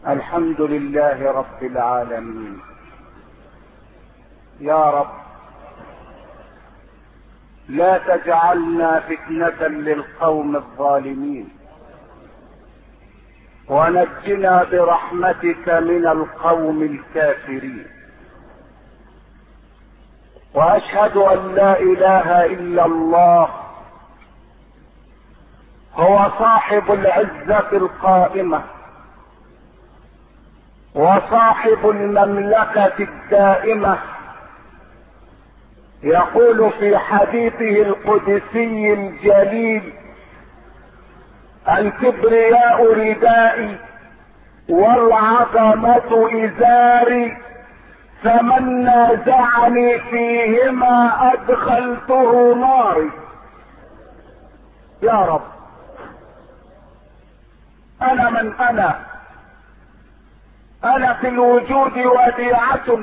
الحمد لله رب العالمين يا رب لا تجعلنا فتنة للقوم الظالمين ونجنا برحمتك من القوم الكافرين واشهد ان لا اله الا الله هو صاحب العزة القائمة وصاحب المملكة الدائمة يقول في حديثه القدسي الجليل الكبرياء ردائي والعظمة ازاري فمن نازعني فيهما ادخلته ناري يا رب انا من انا انا في الوجود وديعة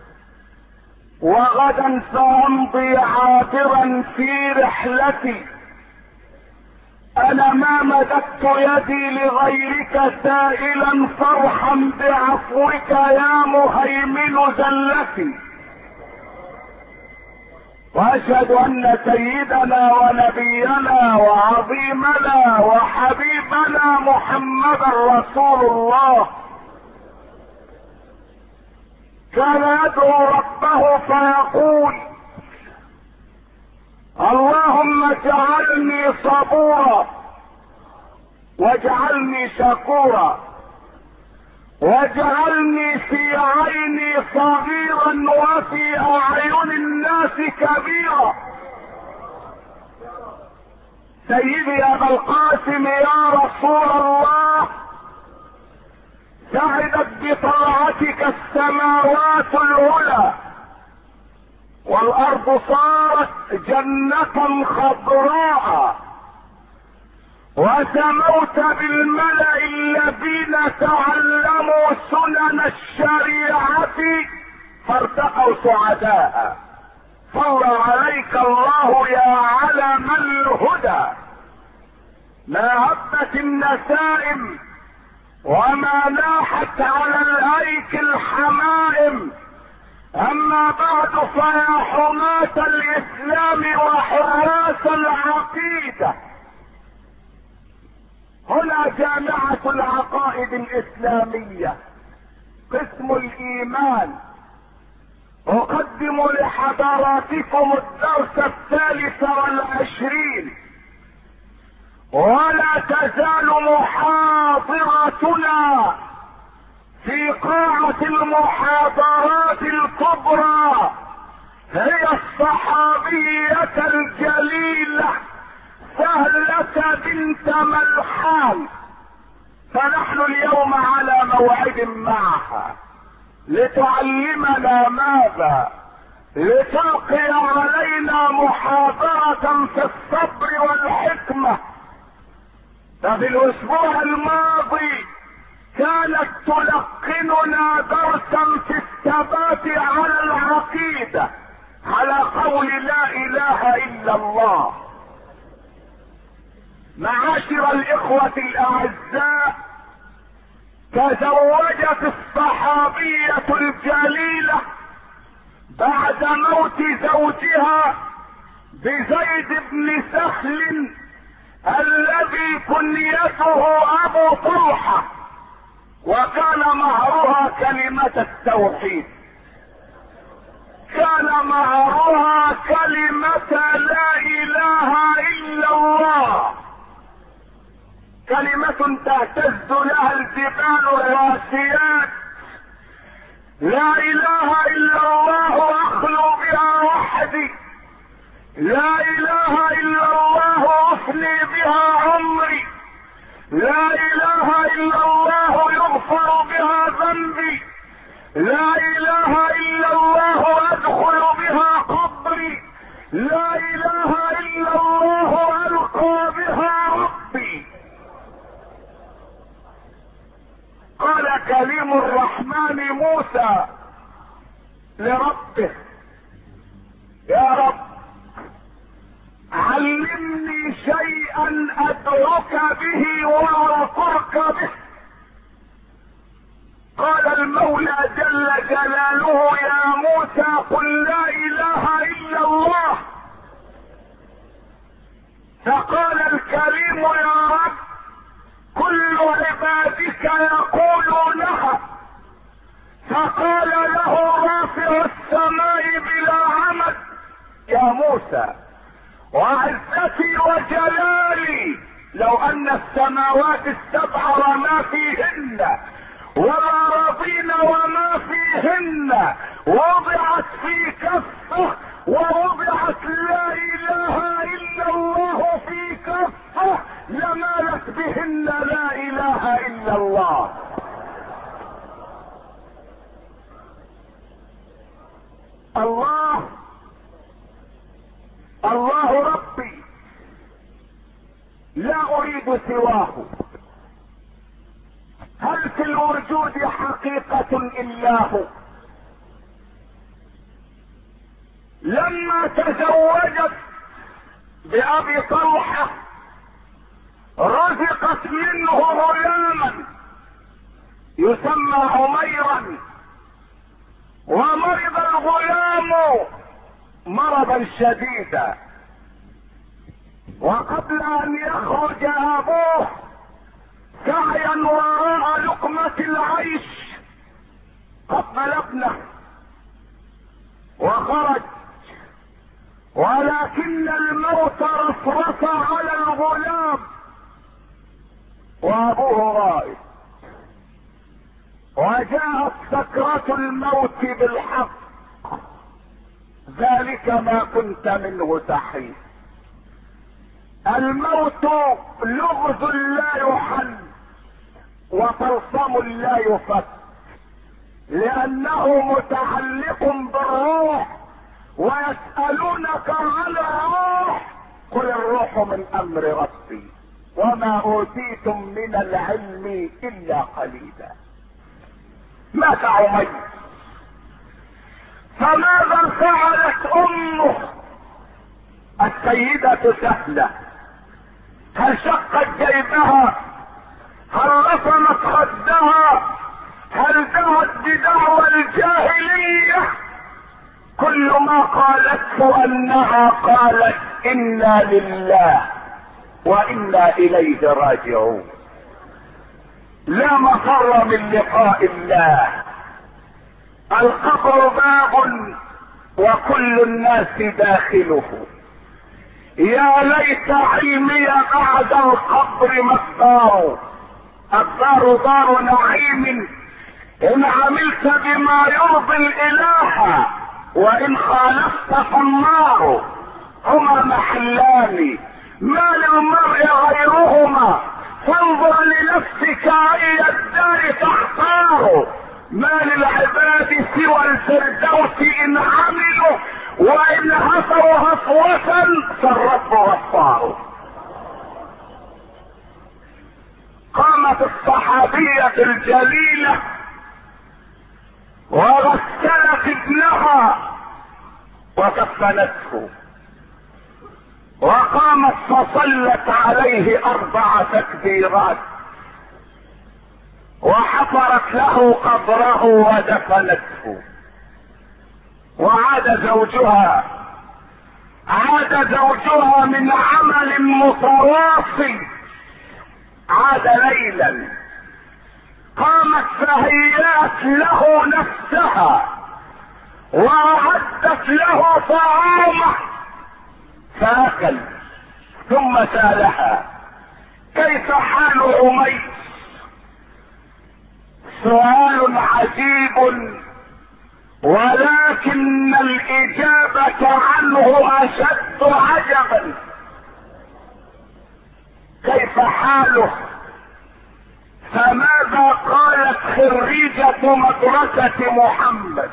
وغدا سامضي عابرا في رحلتي انا ما مددت يدي لغيرك سائلا فرحا بعفوك يا مهيمن زلتي واشهد ان سيدنا ونبينا وعظيمنا وحبيبنا محمدا رسول الله كان يدعو ربه فيقول اللهم اجعلني صبورا واجعلني شكورا واجعلني في عيني صغيرا وفي اعين الناس كبيرا سيدي ابا القاسم يا رسول الله سعدت بطاعتك السماوات العلى والارض صارت جنة خضراء وسموت بالملأ الذين تعلموا سنن الشريعة فارتقوا سعداء صلى عليك الله يا علم الهدى ما هبت النسائم وما ناحت على الايك الحمائم اما بعد فيا حماة الاسلام وحراس العقيدة هنا جامعة العقائد الاسلامية قسم الايمان اقدم لحضراتكم الدرس الثالث والعشرين ولا تزال محاضرتنا في قاعة المحاضرات الكبرى هي الصحابية الجليلة سهلة بنت ملحان فنحن اليوم على موعد معها لتعلمنا ماذا لتلقي علينا محاضرة في الصبر والحكمة ففي الاسبوع الماضي كانت تلقننا درسا في الثبات على العقيدة على قول لا اله الا الله معاشر الاخوة الاعزاء تزوجت الصحابية الجليلة بعد موت زوجها بزيد بن سهل الذي كنيته ابو طلحة وكان مهرها كلمة التوحيد كان مهرها كلمة لا اله الا الله كلمة تهتز لها الجبال الراسيات لا اله الا الله اخلو بها وحدي لا اله الا الله افني بها عمري لا اله الا الله يغفر بها ذنبي لا اله الا الله ادخل بها قبري لا اله الا الله القى بها ربي قال كليم الرحمن موسى لربه يا رب علمني شيئا ادعوك به واذكرك به قال المولى جل جلاله يا موسى قل لا اله الا الله فقال الكريم يا رب كل عبادك يقولونها فقال له رافع السماء بلا عمد يا موسى وعزتي وجلالي لو ان السماوات السبع وما فيهن وما رضين وما فيهن وضعت في كفه ووضعت لا اله الا الله في كفه لمالت بهن لا اله الا الله الله الله ربي لا اريد سواه هل في الوجود حقيقة الا هو لما تزوجت بابي طلحة رزقت منه غلاما يسمى عميرا ومرض الغلام مرضا شديدا وقبل ان يخرج ابوه سعيا وراء لقمة العيش قبل ابنه وخرج ولكن الموت رصرص على الغلام وابوه غائب وجاءت سكرة الموت بالحق ذلك ما كنت منه تحيد الموت لغز لا يحل وطلسم لا يفك لانه متعلق بالروح ويسألونك عن الروح قل الروح من امر ربي وما اوتيتم من العلم الا قليلا مات عمير فماذا فعلت امه السيدة سهلة هل شقت جيبها هل رسمت خدها هل دعت بدعوى الجاهلية كل ما قالته انها قالت انا لله وانا اليه راجعون لا مفر من لقاء الله القبر باب وكل الناس داخله يا ليت علمي بعد القبر ما الدار الدار دار نعيم ان عملت بما يرضي الاله وان خالفت فالنار هما محلان ما للمرء غيرهما فانظر لنفسك اي الدار تختار ما للعباد سوى الفردوس ان عملوا وان هفوا هفوة فالرب غفار قامت الصحابية الجليلة وغسلت ابنها وكفنته وقامت فصلت عليه اربع تكبيرات وحفرت له قبره ودفنته وعاد زوجها عاد زوجها من عمل متواصل عاد ليلا قامت فهيأت له نفسها واعدت له طعامه فاكل ثم سالها كيف حال عميس سؤال عجيب ولكن الاجابة عنه اشد عجبا كيف حاله فماذا قالت خريجة مدرسة محمد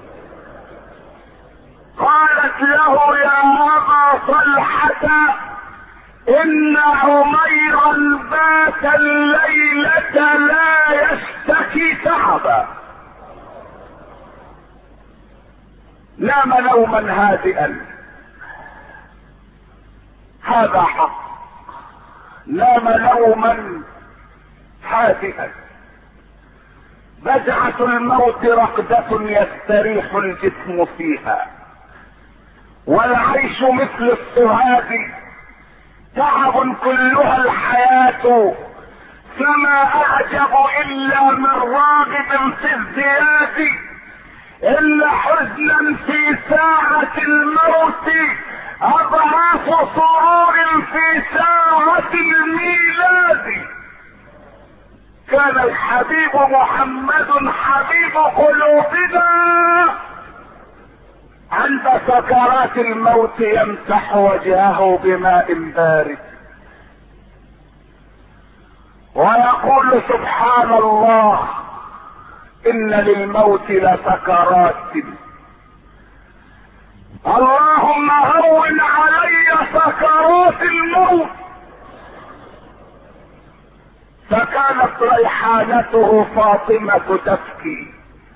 قالت له يا ابا طلحة ان عميرا بات الليلة لا يشتكي تعبا نام نوما هادئا هذا حق نام نوما هادئا بجعة الموت رقدة يستريح الجسم فيها والعيش مثل الصهاد تعب كلها الحياة فما اعجب الا من راغب في الزياد الا حزنا في ساعة الموت اضعاف سرور في ساعة الميلاد كان الحبيب محمد حبيب قلوبنا عند سكرات الموت يمسح وجهه بماء بارد ويقول سبحان الله ان للموت لسكرات اللهم هون علي سكرات الموت فكانت ريحانته فاطمة تبكي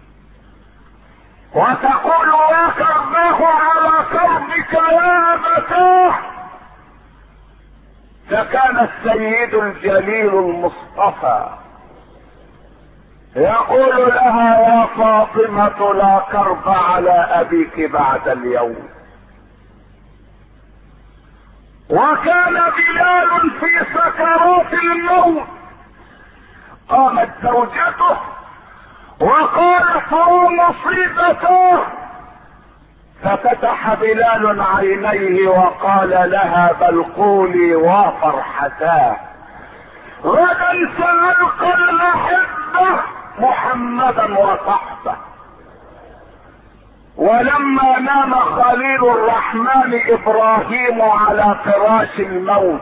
وتقول يا كرباه على كربك يا أبتاه فكان السيد الجليل المصطفى يقول لها يا فاطمة لا كرب على أبيك بعد اليوم وكان بلال في سكرات الموت قامت زوجته وقالت هو مصيبته ففتح بلال عينيه وقال لها بل قولي وفرحتاه غدا سنلقى الاحبه محمدا وصحبه ولما نام خليل الرحمن ابراهيم على فراش الموت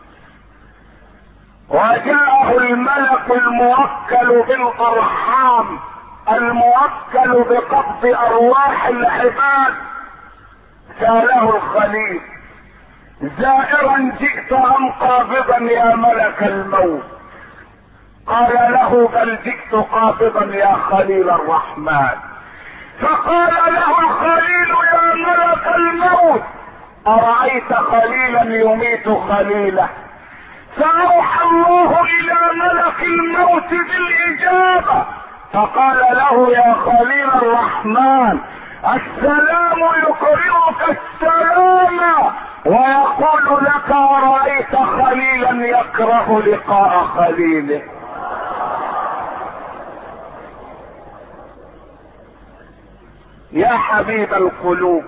وجاءه الملك الموكل بالارحام الموكل بقبض ارواح العباد ساله الخليل زائرا جئت ام قابضا يا ملك الموت قال له بل جئت قابضا يا خليل الرحمن فقال له خليل يا ملك الموت ارايت خليلا يميت خليله فاوحى الله الى ملك الموت بالاجابه فقال له يا خليل الرحمن السلام يقرئك السلام ويقول لك ارايت خليلا يكره لقاء خليله يا حبيب القلوب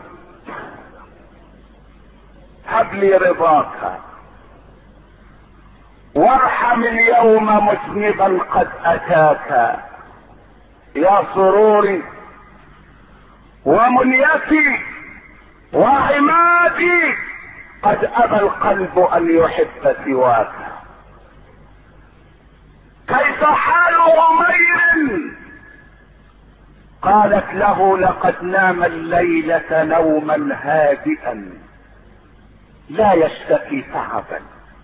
هب لي رضاك وارحم اليوم مسندا قد اتاك يا سروري ومنيتي وعمادي قد ابى القلب ان يحب سواك كيف حال غمير قالت له لقد نام الليلة نوما هادئا لا يشتكي تعبا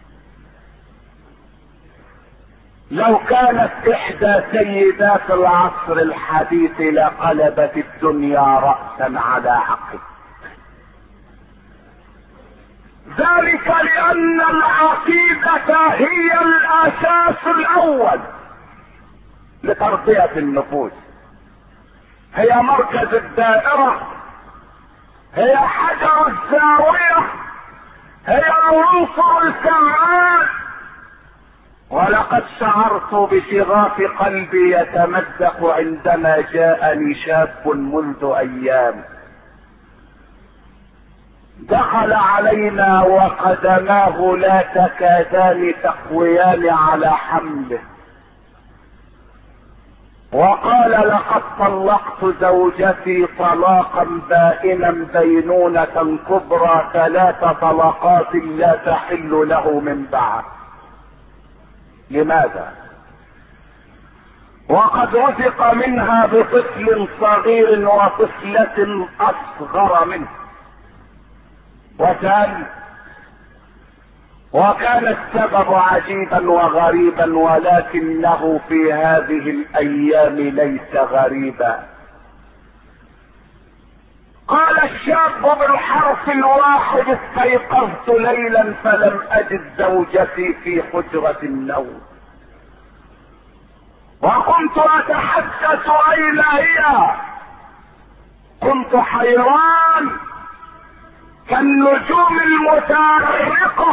لو كانت احدى سيدات العصر الحديث لقلبت الدنيا رأسا على عقب ذلك لان العقيدة هي الاساس الاول لتربية النفوس هي مركز الدائرة هي حجر الزاوية هي العنصر الفعال ولقد شعرت بشغاف قلبي يتمزق عندما جاءني شاب منذ ايام دخل علينا وقدماه لا تكادان تقويان على حمله وقال لقد طلقت زوجتي طلاقا بائنا بينونة كبرى ثلاث طلقات لا تحل له من بعد لماذا وقد رزق منها بطفل صغير وطفلة اصغر منه وثاني وكان السبب عجيبا وغريبا ولكنه في هذه الايام ليس غريبا قال الشاب بالحرف الواحد استيقظت ليلا فلم اجد زوجتي في حجرة النوم وكنت اتحدث الزوجة اين هي كنت حيران كالنجوم المتارقة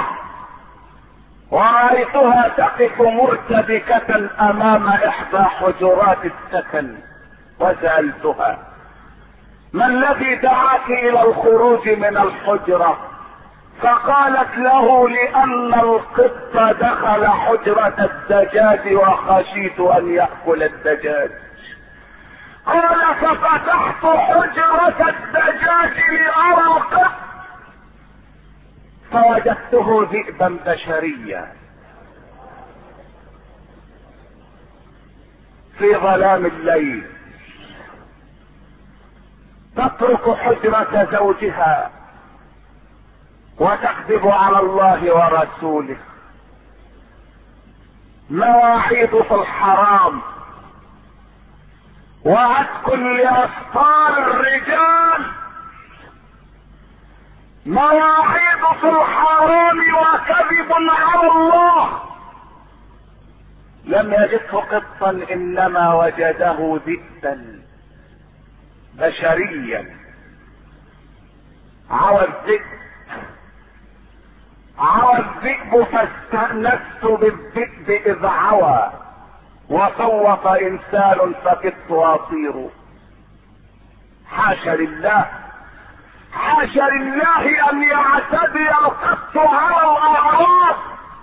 ورأيتها تقف مرتبكة امام احدى حجرات السكن وسألتها ما الذي دعاك الى الخروج من الحجرة فقالت له لان القط دخل حجرة الدجاج وخشيت ان يأكل الدجاج قال ففتحت حجرة الدجاج لأرى القط فوجدته ذئبا بشريا في ظلام الليل تترك حجرة زوجها وتكذب على الله ورسوله مواعيد في الحرام وعتق لأسطار الرجال مواعيد في الحرام وكذب على الله لم يجده قطا انما وجده ذئبا بشريا عوى الذئب عوى الذئب فاستأنست بالذئب إذ عوى وصوت إنسان فكدت أطير حاشا لله حاشا لله أن يعتدي القط على الأعراض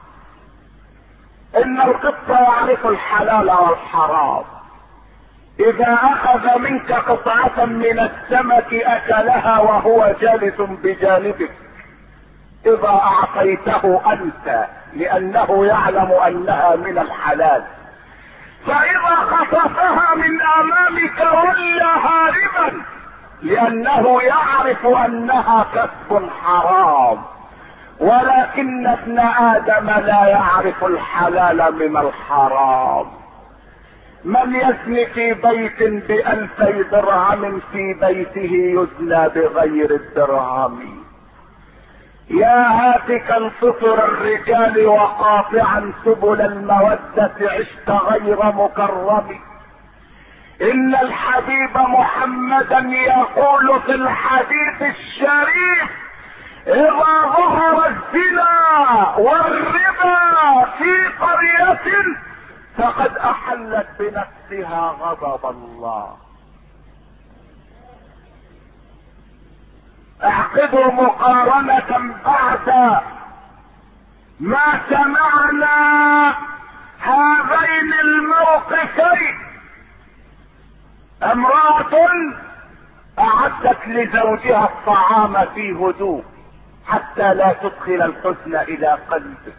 إن القط يعرف الحلال والحرام اذا اخذ منك قطعة من السمك اكلها وهو جالس بجانبك اذا اعطيته انت لانه يعلم انها من الحلال فاذا خطفها من امامك ولى هاربا لانه يعرف انها كسب حرام ولكن ابن ادم لا يعرف الحلال من الحرام من يزني في بيت بألفي درهم في بيته يزنى بغير الدرهم يا هاتكا سطر الرجال وقاطعا سبل المودة عشت غير مكرم إن الحبيب محمدا يقول في الحديث الشريف إذا ظهر الزنا والربا في قرية فقد احلت بنفسها غضب الله اعقدوا مقارنة بعد ما سمعنا هذين الموقفين امرأة اعدت لزوجها الطعام في هدوء حتى لا تدخل الحزن الى قلبه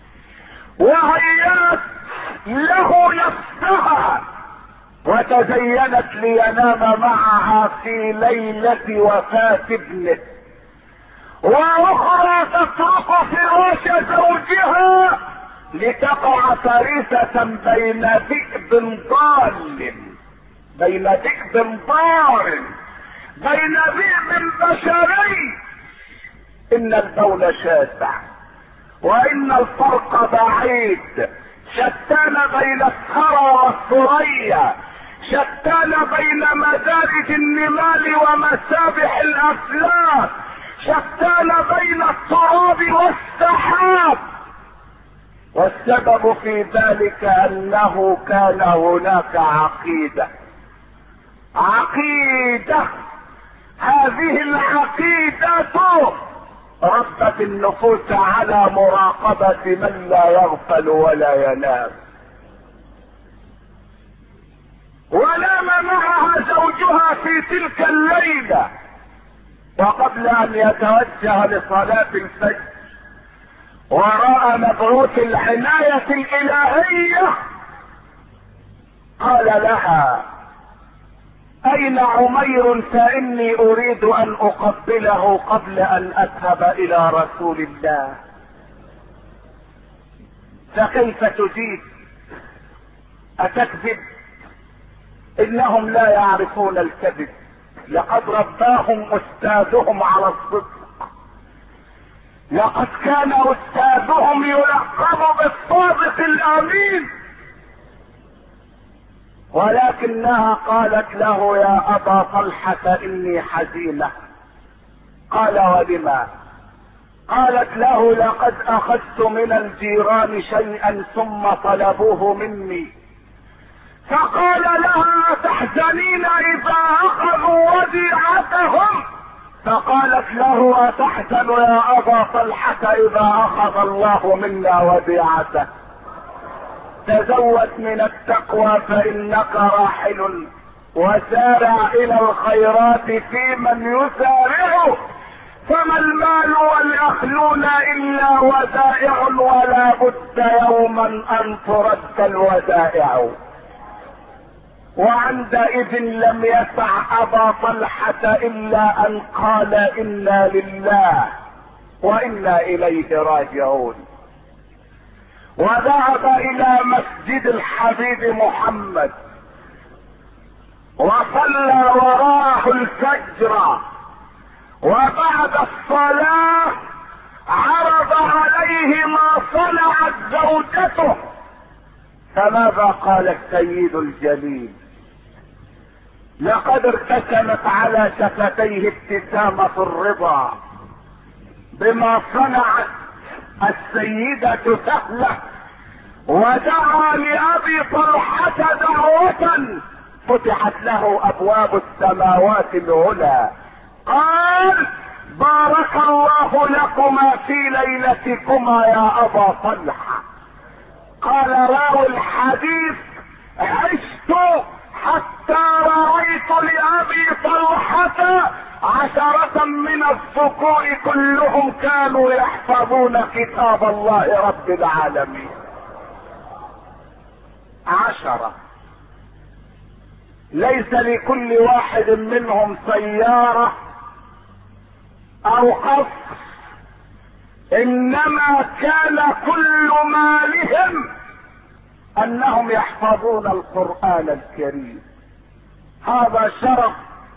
وهيأت له نفسها وتزينت لينام معها في ليلة وفاة ابنه واخرى تترك فراش زوجها لتقع فريسة بين ذئب ضال بين ذئب ضار بين ذئب بشري ان البول شاسع وان الفرق بعيد شتان بين الثرى والثريا شتان بين مدارج النمال ومسابح الافلاك شتان بين التراب والسحاب والسبب في ذلك انه كان هناك عقيده عقيده هذه العقيده ربت النفوس على مراقبة من لا يغفل ولا ينام ونام معها زوجها في تلك الليلة وقبل ان يتوجه لصلاة الفجر وراء مبعوث العناية الالهية قال لها اين عمير فاني اريد ان اقبله قبل ان اذهب الى رسول الله فكيف تجيب اتكذب انهم لا يعرفون الكذب لقد رباهم استاذهم على الصدق لقد كان استاذهم يلقب بالصادق الامين ولكنها قالت له يا ابا طلحة اني حزينة قال ولما قالت له لقد اخذت من الجيران شيئا ثم طلبوه مني فقال لها تحزنين اذا اخذوا وديعتهم فقالت له اتحزن يا ابا طلحة اذا اخذ الله منا وديعته تزود من التقوى فانك راحل وسارع الى الخيرات في من يسارع فما المال والاخلون الا ودائع ولا بد يوما ان ترد الودائع وعندئذ لم يسع ابا طلحة الا ان قال انا لله وانا اليه راجعون وذهب الى مسجد الحبيب محمد وصلى وراءه الفجر وبعد الصلاة عرض عليه ما صنعت زوجته فماذا قال السيد الجليل لقد ارتسمت على شفتيه ابتسامة الرضا بما صنعت السيدة سهلة ودعا لأبي طلحة دعوة فتحت له أبواب السماوات العلى قال بارك الله لكما في ليلتكما يا أبا طلحة قال راوي الحديث عشت حتى رأيت لأبي طلحة عشرة من الذكور كلهم كانوا يحفظون كتاب الله رب العالمين عشرة ليس لكل واحد منهم سيارة او قصر انما كان كل مالهم انهم يحفظون القرآن الكريم هذا شرف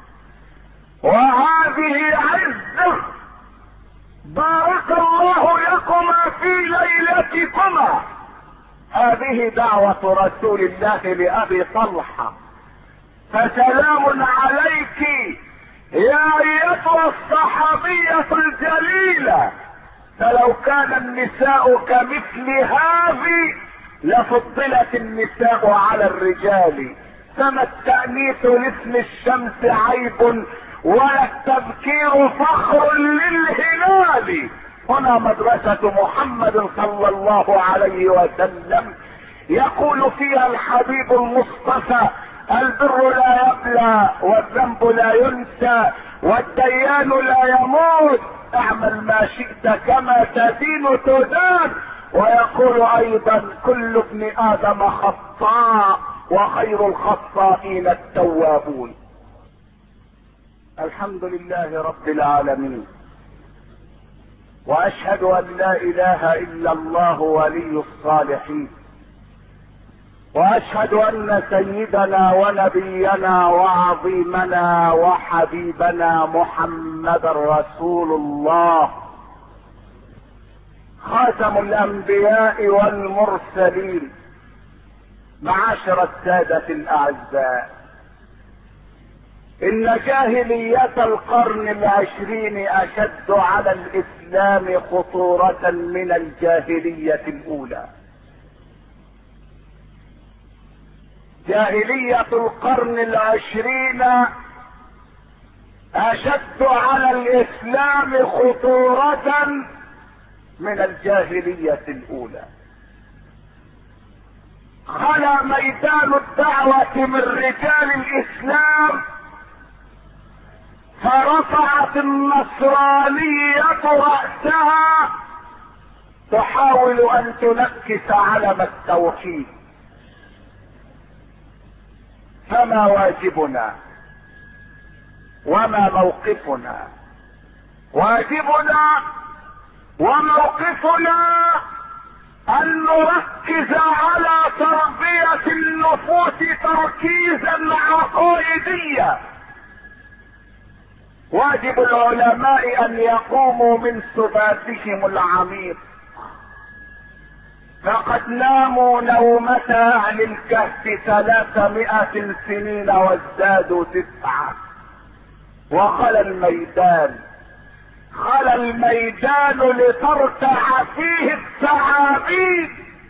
وهذه عزة بارك الله لكما في ليلتكما هذه دعوة رسول الله لأبي طلحة فسلام عليك يا ايتها الصحابية الجليلة فلو كان النساء كمثل هذه لفضلت النساء على الرجال فما التأنيث لاسم الشمس عيب ولا التذكير فخر للهلال هنا مدرسة محمد صلى الله عليه وسلم يقول فيها الحبيب المصطفى البر لا يبلى والذنب لا ينسى والديان لا يموت اعمل ما شئت كما تدين تدان ويقول ايضا كل ابن ادم خطاء وخير الخطائين التوابون الحمد لله رب العالمين واشهد ان لا اله الا الله ولي الصالحين واشهد ان سيدنا ونبينا وعظيمنا وحبيبنا محمد رسول الله خاتم الانبياء والمرسلين معاشر السادة الاعزاء ان جاهلية القرن العشرين اشد على الاسلام خطورة من الجاهلية الاولى جاهلية القرن العشرين اشد على الاسلام خطورة من الجاهلية الاولى خلا ميدان الدعوة من رجال الاسلام فرفعت النصرانية رأسها تحاول ان تنكس علم التوحيد فما واجبنا وما موقفنا واجبنا وموقفنا ان نركز على تربية النفوس تركيزا عقائديا واجب العلماء ان يقوموا من سباتهم العميق فقد ناموا نومة أهل الكهف ثلاثمائة سنين وازدادوا تسعة وخلى الميدان خلى الميدان لترتع فيه الثعابين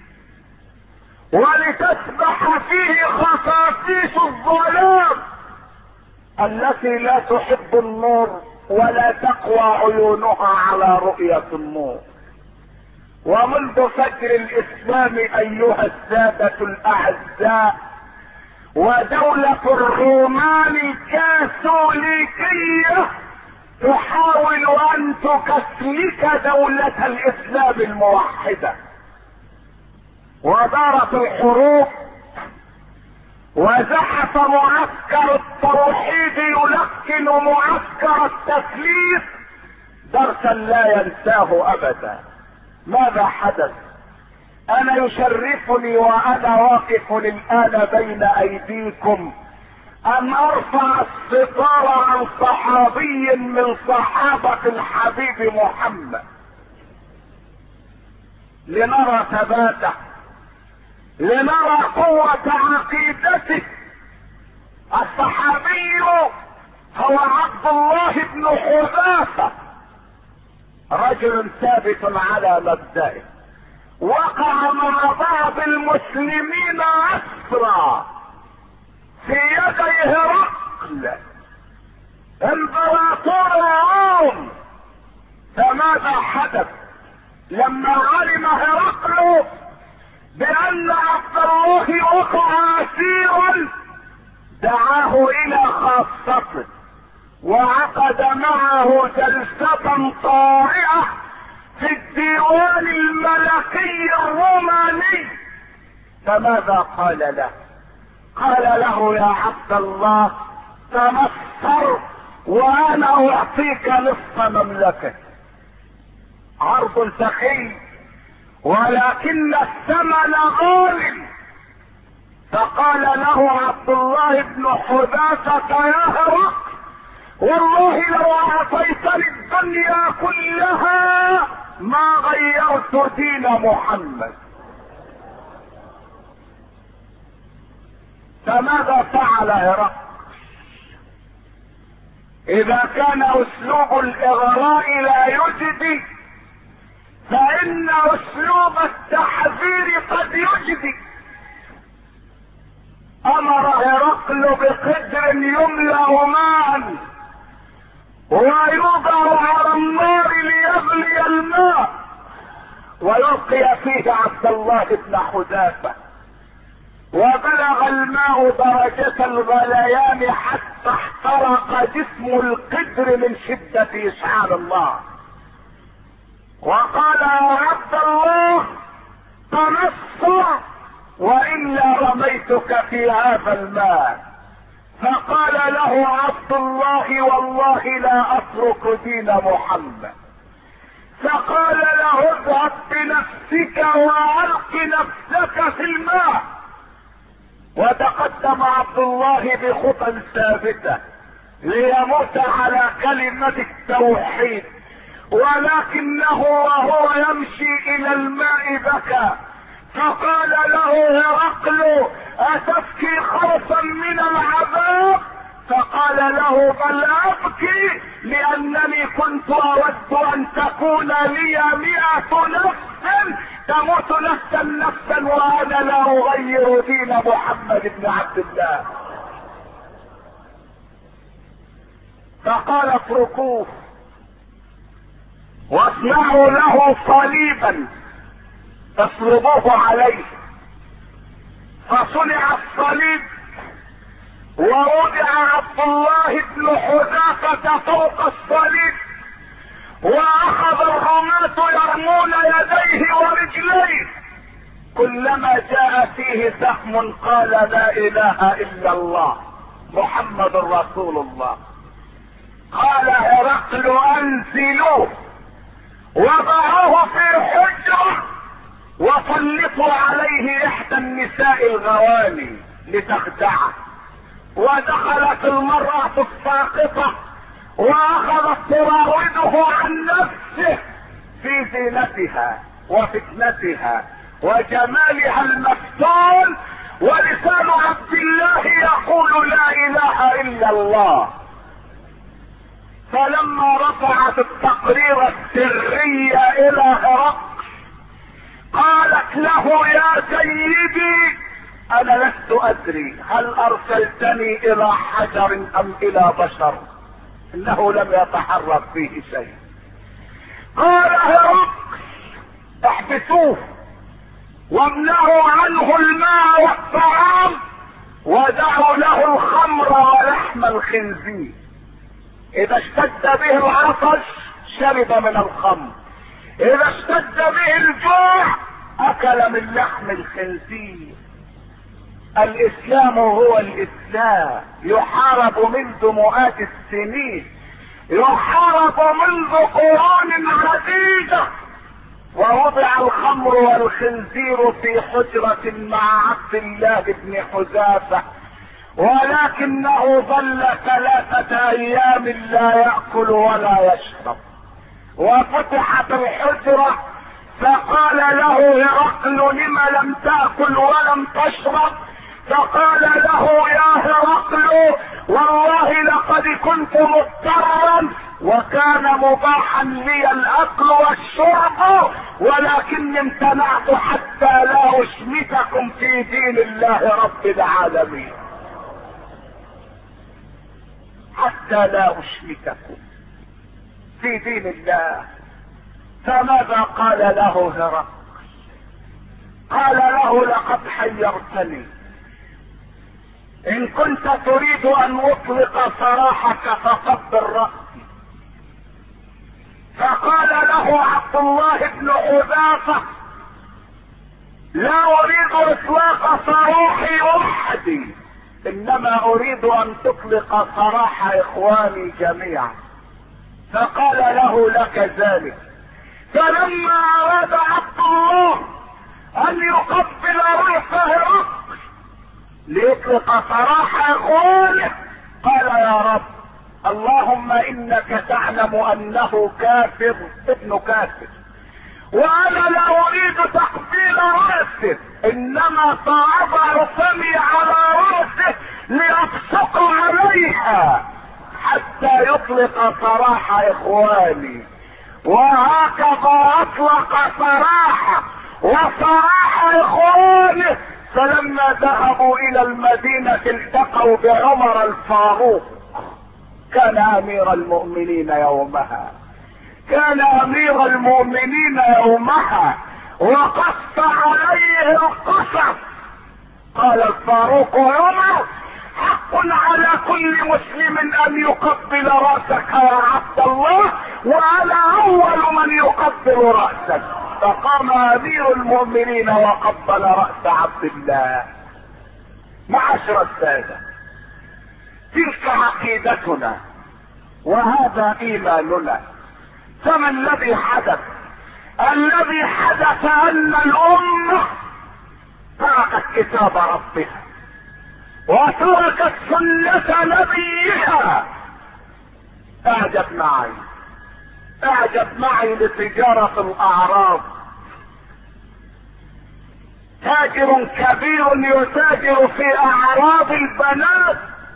ولتسبح فيه خصاصيص الظلام التي لا تحب النور ولا تقوى عيونها على رؤية النور ومنذ فجر الاسلام ايها السادة الاعزاء ودولة الرومان الكاثوليكية تحاول ان تكسلك دولة الاسلام الموحدة ودارت الحروب وزحف معسكر التوحيد يلقن معسكر التثليث درسا لا ينساه ابدا ماذا حدث انا يشرفني وانا واقف الان بين ايديكم ان ارفع الستار عن صحابي من صحابة الحبيب محمد لنرى ثباته لنرى قوة عقيدته الصحابي هو عبد الله بن حذافة رجل ثابت على مبدئه وقع مع بعض المسلمين اسرى في يدي هرقل امبراطور الروم فماذا حدث لما علم هرقل بان عبد الله وقع اسيرا دعاه الى خاصته وعقد معه جلسة طارئة في الديوان الملكي الروماني فماذا قال له قال له يا عبد الله تمصر وانا اعطيك نصف مملكة عرض سخي ولكن الثمن غالي فقال له عبد الله بن حذافة يا هرقل والله لو اعطيتني الدنيا كلها ما غيرت دين محمد فماذا فعل هرقل اذا كان اسلوب الاغراء لا يجدي فان اسلوب التحذير قد يجدي امر هرقل بقدر يملا ماء ويوضع على النار ليغلي الماء ويلقي فيه عبد الله بن حذافه وبلغ الماء درجة الغليان حتى احترق جسم القدر من شدة اشعال الله وقال يا عبد الله تنصر والا رميتك في هذا الماء فقال له عبد الله والله لا اترك دين محمد فقال له اذهب بنفسك والق نفسك في الماء وتقدم عبد الله بخطى ثابته ليموت على كلمه التوحيد ولكنه وهو يمشي الى الماء بكى فقال له هرقل اتبكي خوفا من العذاب فقال له بل ابكي لانني كنت اود ان تكون لي مئة نفس تموت نفسا نفسا وانا لا اغير دين محمد بن عبد الله فقال اتركوه واصنعوا له صليبا اصلبوه عليه فصنع الصليب ووضع عبد الله بن حذافة فوق الصليب واخذ الرماة يرمون يديه ورجليه كلما جاء فيه سهم قال لا اله الا الله محمد رسول الله قال هرقل انزلوه وضعوه في حجره وسلطوا عليه احدى النساء الغواني لتخدعه ودخلت المرأة الساقطة واخذت تراوده عن نفسه في زينتها وفتنتها وجمالها المفتون ولسان عبد الله يقول لا اله الا الله فلما رفعت التقرير السري الى هرقل قالت له يا سيدي انا لست ادري هل ارسلتني الى حجر ام الى بشر انه لم يتحرك فيه شيء قال هرقل احبسوه وامنعوا عنه الماء والطعام ودعوا له الخمر ولحم الخنزير اذا اشتد به العطش شرب من الخمر اذا اشتد به الجوع اكل من لحم الخنزير الاسلام هو الاسلام يحارب منذ مئات السنين يحارب منذ قرون عديده ووضع الخمر والخنزير في حجرة مع عبد الله بن حذافة ولكنه ظل ثلاثة ايام لا يأكل ولا يشرب وفتحت الحجرة فقال له هرقل لم لم تأكل ولم تشرب فقال له يا هرقل والله لقد كنت مضطرا وكان مباحا لي الاكل والشرب ولكني امتنعت حتى لا اشمتكم في دين الله رب العالمين حتى لا اشمتكم في دين الله فماذا قال له هرقل قال له لقد حيرتني ان كنت تريد ان اطلق سراحك فقبل رأسي فقال له عبد الله بن حذافة لا اريد اطلاق سراحي وحدي انما اريد ان تطلق سراح اخواني جميعا فقال له لك ذلك فلما اراد عبد الله ان يقبل رأس هرقل ليطلق سراح اخوانه قال يا رب اللهم انك تعلم انه كافر ابن كافر وانا لا اريد تقبيل راسه انما ساضع فمي على راسه لابصق عليها حتى يطلق سراح اخواني وهكذا اطلق سراحه وسراح اخوانه فلما ذهبوا الى المدينة التقوا بعمر الفاروق كان امير المؤمنين يومها كان امير المؤمنين يومها وقص عليه القصص قال الفاروق عمر حق على كل مسلم ان يقبل راسك يا عبد الله وانا اول من يقبل راسك فقام امير المؤمنين وقبل راس عبد الله معاشر الساده تلك عقيدتنا وهذا ايماننا فما الذي حدث الذي حدث ان الامه تركت كتاب ربها وتركت سنة نبيها اعجب معي اعجب معي لتجارة الاعراض تاجر كبير يتاجر في اعراض البنات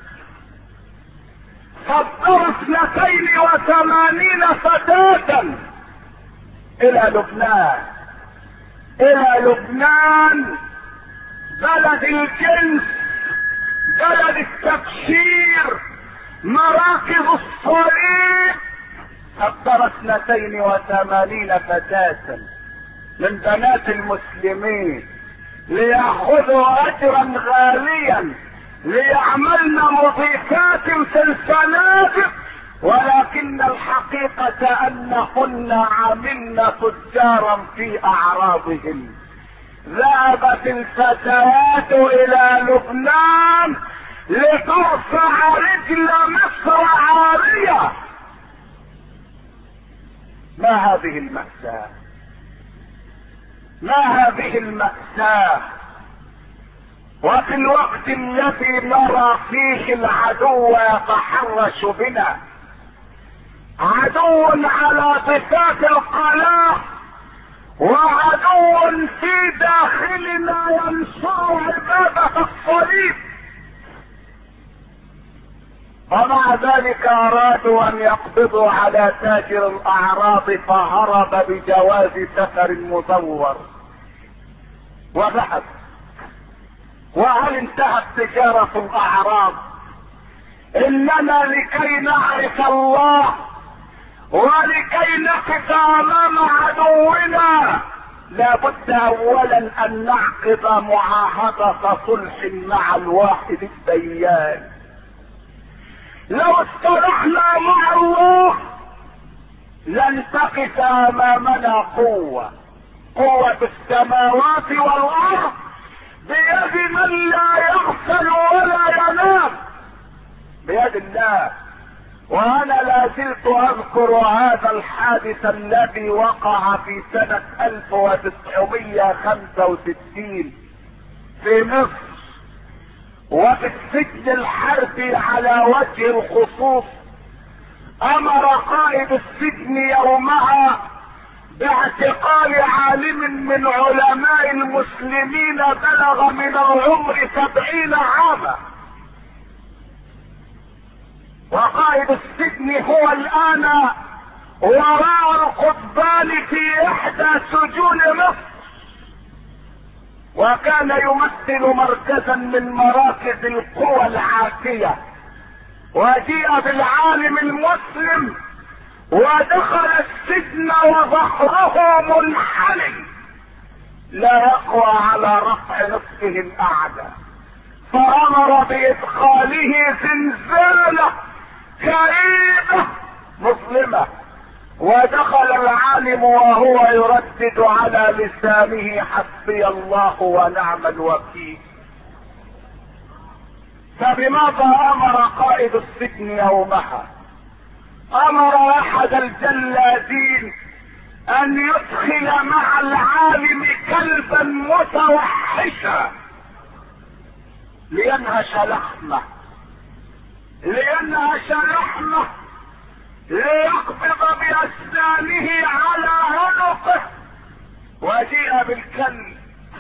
صدر اثنتين وثمانين فتاة الى لبنان الى لبنان بلد الجنس بلد التبشير مراكز الصليب صدر اثنتين وثمانين فتاة من بنات المسلمين ليأخذوا اجرا غاليا ليعملن مضيفات في الفنادق ولكن الحقيقة انهن عملن تجارا في اعراضهن ذهبت الفتيات الى لبنان لترفع رجل مصر عارية ما هذه المأساة ما هذه المأساة وفي الوقت الذي نرى فيه العدو يتحرش بنا عدو على صفات القناة وعدو في داخلنا ينصر عبادة الصليب ومع ذلك ارادوا ان يقبضوا على تاجر الاعراض فهرب بجواز سفر مزور وبحث وهل انتهت تجارة الاعراض اننا لكي نعرف الله ولكي نقف امام عدونا لابد اولا ان نعقد معاهدة صلح مع الواحد الديان لو اصطلحنا مع الله لن تقف امامنا قوة قوة السماوات والارض بيد من لا يغفل ولا ينام بيد الله وانا لا زلت اذكر هذا الحادث الذي وقع في سنة 1965 في مصر وفي السجن الحربي على وجه الخصوص امر قائد السجن يومها باعتقال عالم من علماء المسلمين بلغ من العمر سبعين عاما وقائد السجن هو الان وراء القضبان في احدى سجون مصر وكان يمثل مركزا من مراكز القوى العاتية وجيء بالعالم المسلم ودخل السجن وظهره منحني لا يقوى على رفع نصفه الاعلى فامر بادخاله زنزانه كئيبه مظلمه ودخل العالم وهو يردد على لسانه حسبي الله ونعم الوكيل فبماذا امر قائد السجن يومها امر احد الجلادين ان يدخل مع العالم كلبا متوحشا لينهش لحمه لينهش لحمه ليقبض بأسنانه على عنقه وجيء بالكلب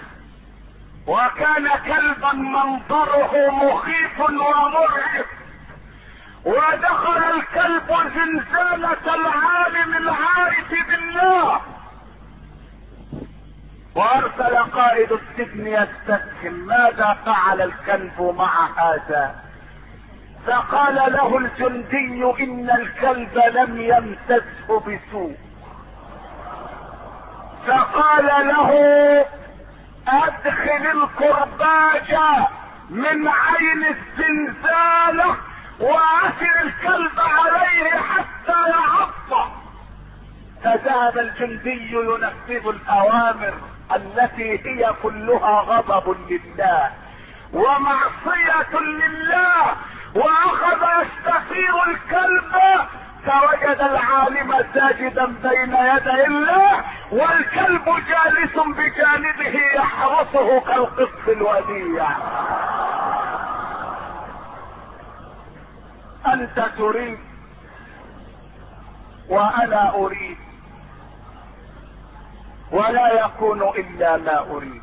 وكان كلبا منظره مخيف ومرعب ودخل الكلب زنزانة العالم العارف بالله وارسل قائد السجن يستفهم ماذا فعل الكلب مع هذا فقال له الجندي ان الكلب لم يمسسه بسوء فقال له ادخل الكرباج من عين الزنزانة واثر الكلب عليه حتى يعضه فذهب الجندي ينفذ الاوامر التي هي كلها غضب لله ومعصية لله واخذ يستثير الكلب فوجد العالم ساجدا بين يدي الله والكلب جالس بجانبه يحرسه كالقط الوديع انت تريد وانا اريد ولا يكون الا ما اريد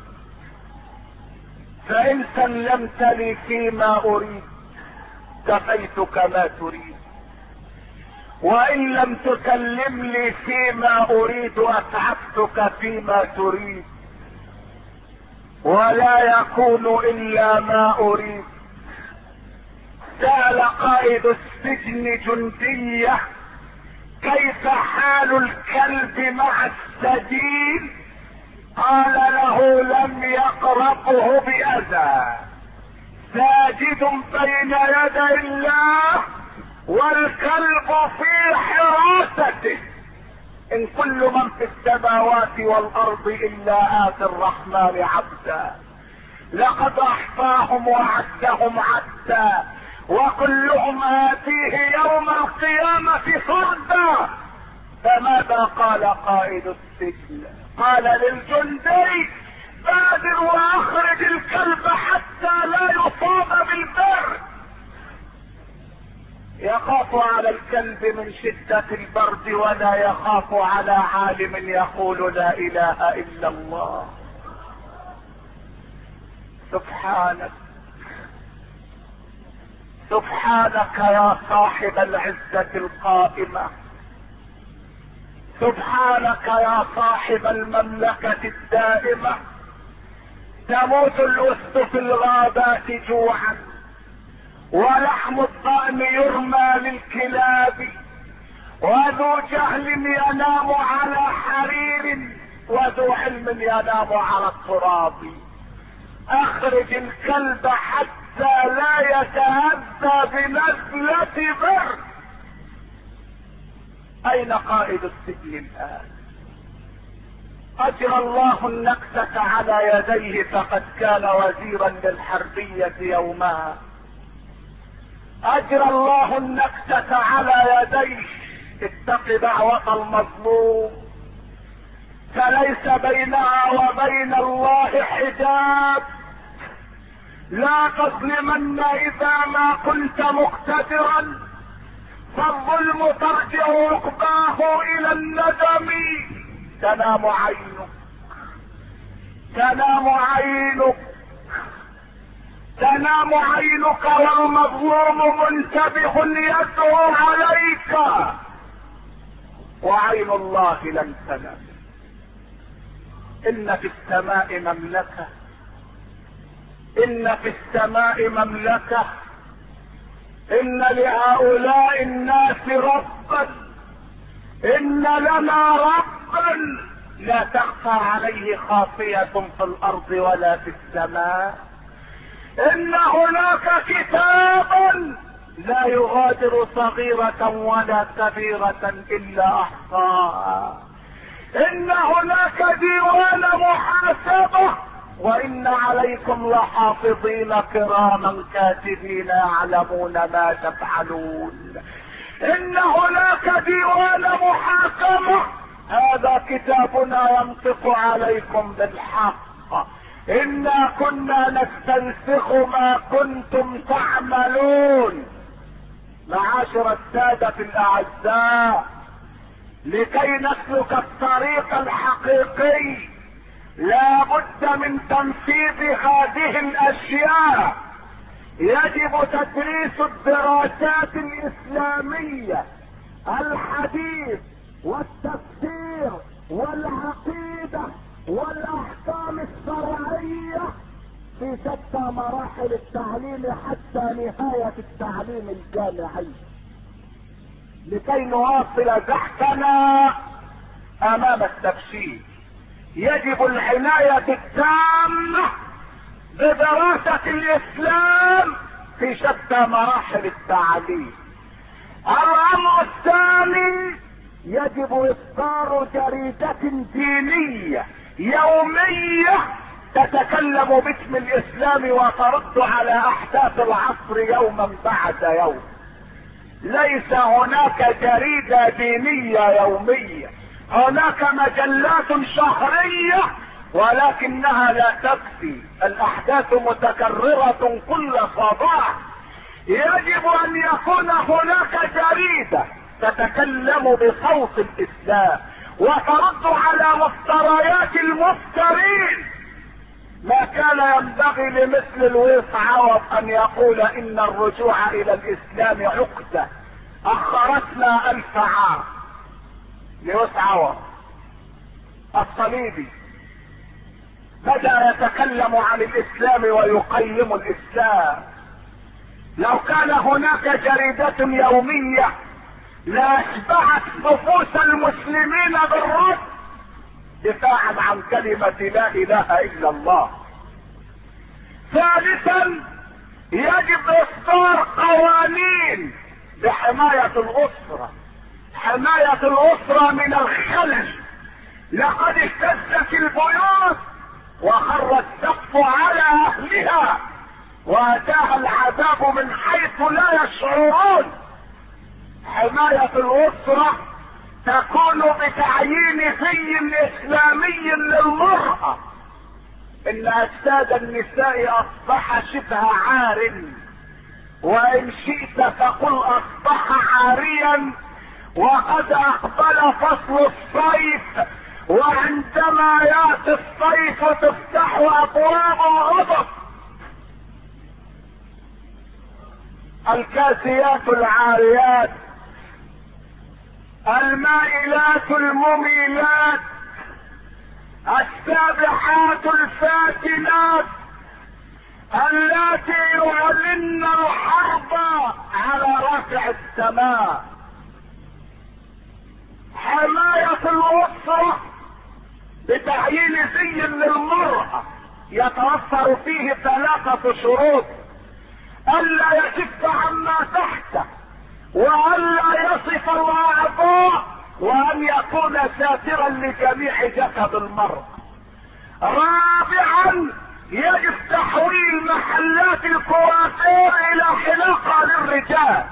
فان سلمت لي فيما اريد كفيتك ما تريد وان لم تسلم لي فيما اريد اتعبتك فيما تريد ولا يكون الا ما اريد سال قائد السجن جنديه كيف حال الكلب مع السجين قال له لم يقربه باذى ساجد بين يدي الله والكلب في حراسته ان كل من في السماوات والارض الا اتي الرحمن عبدا لقد احصاهم وعدهم عدا وكلهم اتيه يوم القيامة فردا فماذا قال قائد السجن قال للجندي بادر واخرج الكلب حتى لا يصاب بالبرد يخاف على الكلب من شدة البرد ولا يخاف على عالم يقول لا اله الا الله سبحانك سبحانك يا صاحب العزة القائمة سبحانك يا صاحب المملكة الدائمة تموت الاسد في الغابات جوعا ولحم الضأن يرمى للكلاب وذو جهل ينام على حرير وذو علم ينام على التراب اخرج الكلب حتى لا يتأذى بنزلة برد اين قائد السجن الان اجرى الله النكسة على يديه فقد كان وزيرا للحربية يومها اجرى الله النكسة على يديه اتق دعوة المظلوم فليس بينها وبين الله حجاب لا تظلمن اذا ما كنت مقتدرا فالظلم ترجع عقباه الى الندم تنام عينك تنام عينك تنام عينك والمظلوم منتبه يدعو عليك وعين الله لم تنم ان في السماء مملكه ان في السماء مملكه ان لهؤلاء الناس ربا ان لنا ربا لا تخفى عليه خافية في الارض ولا في السماء ان هناك كتابا لا يغادر صغيرة ولا كبيرة الا احصاها ان هناك ديوان محاسبة وان عليكم لحافظين كراما كاتبين يعلمون ما تفعلون ان هناك ديوان محاكمة هذا كتابنا ينطق عليكم بالحق انا كنا نستنسخ ما كنتم تعملون معاشر السادة الاعزاء لكي نسلك الطريق الحقيقي لا بد من تنفيذ هذه الاشياء يجب تدريس الدراسات الاسلامية الحديث والتفسير والعقيدة والاحكام الشرعية في شتى مراحل التعليم حتى نهاية التعليم الجامعي لكي نواصل زحفنا امام التبشير يجب العناية التامة بدراسة الاسلام في شتى مراحل التعليم الامر الثاني يجب اصدار جريدة دينية يومية تتكلم باسم الاسلام وترد على احداث العصر يوما بعد يوم ليس هناك جريدة دينية يومية هناك مجلات شهرية ولكنها لا تكفي الاحداث متكررة كل صباح يجب ان يكون هناك جريدة تتكلم بصوت الاسلام وترد على مفتريات المفترين ما كان ينبغي لمثل لويس عوض ان يقول ان الرجوع الى الاسلام عقدة اخرتنا الف عام لويس عوض الصليبي بدأ يتكلم عن الاسلام ويقيم الاسلام لو كان هناك جريدة يومية لاشبعت نفوس المسلمين بالرد دفاعا عن كلمة لا اله الا الله ثالثا يجب اصدار قوانين بحماية الاسرة حماية الاسرة من الخلل لقد اهتزت البيوت وخر السقف على اهلها واتاها العذاب من حيث لا يشعرون حماية الاسرة تكون بتعيين في اسلامي للمرأة ان اجساد النساء اصبح شبه عار وان شئت فقل اصبح حاليا وقد اقبل فصل الصيف وعندما ياتي الصيف تفتح ابواب الغضب الكاسيات العاريات المائلات المميلات السابحات الفاتنات اللاتي يعلن الحرب على رافع السماء حماية الأسرة بتعيين زي للمرأة يتوفر فيه ثلاثة شروط ألا يكف عما تحته وألا يصف الأعضاء وأن يكون ساترا لجميع جسد المرأة رابعا يجب تحويل محلات الكوافير الى حلاقة للرجال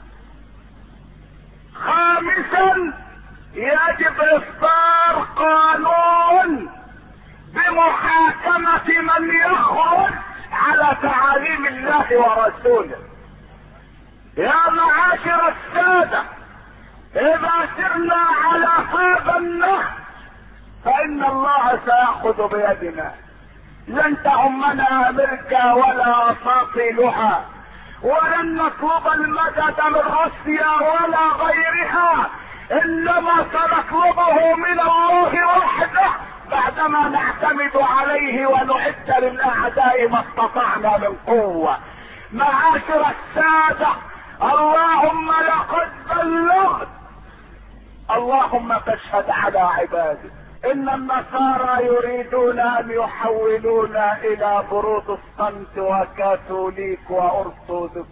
خامسا يجب اصدار قانون بمحاكمة من يخرج على تعاليم الله ورسوله يا معاشر السادة اذا سرنا على هذا النهج فان الله سيأخذ بيدنا لن تعمنا امريكا ولا اساطيلها ولن نطلب المدد من روسيا ولا غيرها انما سنطلبه من الله وحده بعدما نعتمد عليه ونعد للاعداء ما استطعنا من قوه معاشر الساده اللهم لقد بلغت اللهم تشهد على عبادك ان النصارى يريدون ان يحولونا الى بروتستانت وكاثوليك وارثوذكس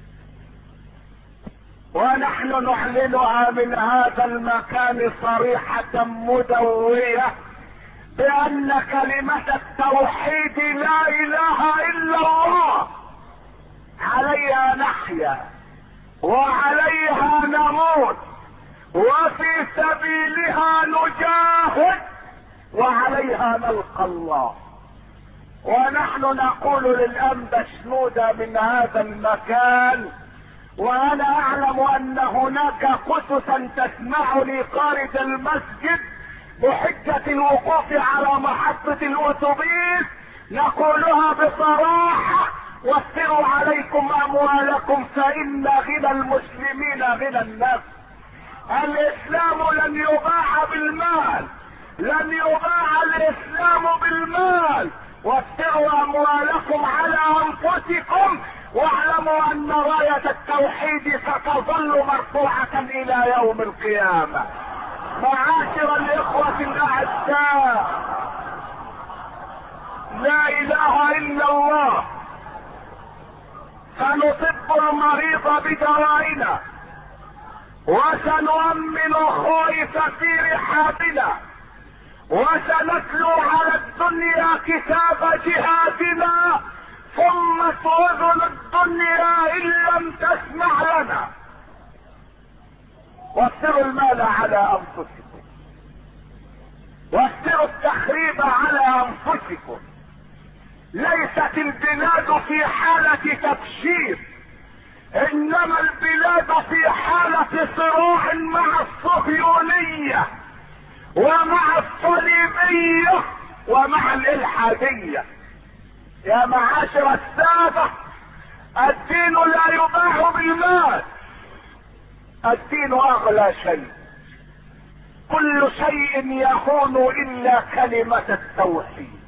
ونحن نعلنها من هذا المكان صريحة مدوية بان كلمة التوحيد لا اله الا الله عليها نحيا وعليها نموت وفي سبيلها نجاهد وعليها نلقى الله ونحن نقول للأنبا شنودة من هذا المكان وانا اعلم ان هناك قسسا تسمعني خارج المسجد بحجة الوقوف على محطة الاتوبيس نقولها بصراحة وفروا عليكم اموالكم فان غنى المسلمين غنى النفس الاسلام لن يباع بالمال لن يباع الاسلام بالمال وفروا اموالكم على انفسكم واعلموا ان راية التوحيد ستظل مرفوعة الى يوم القيامة معاشر الاخوة الاعزاء لا اله الا الله سنطب المريض بدوائنا وسنؤمن الخائف في رحابنا وسنتلو على الدنيا كتاب جهادنا ثم تؤذن الدنيا ان لم تسمع لنا وفروا المال على انفسكم وفروا التخريب على انفسكم ليست البلاد في حالة تبشير انما البلاد في حالة صراع مع الصهيونية ومع الصليبية ومع الالحادية يا معاشر السادة الدين لا يباع بالمال الدين اغلى شيء كل شيء يهون الا كلمة التوحيد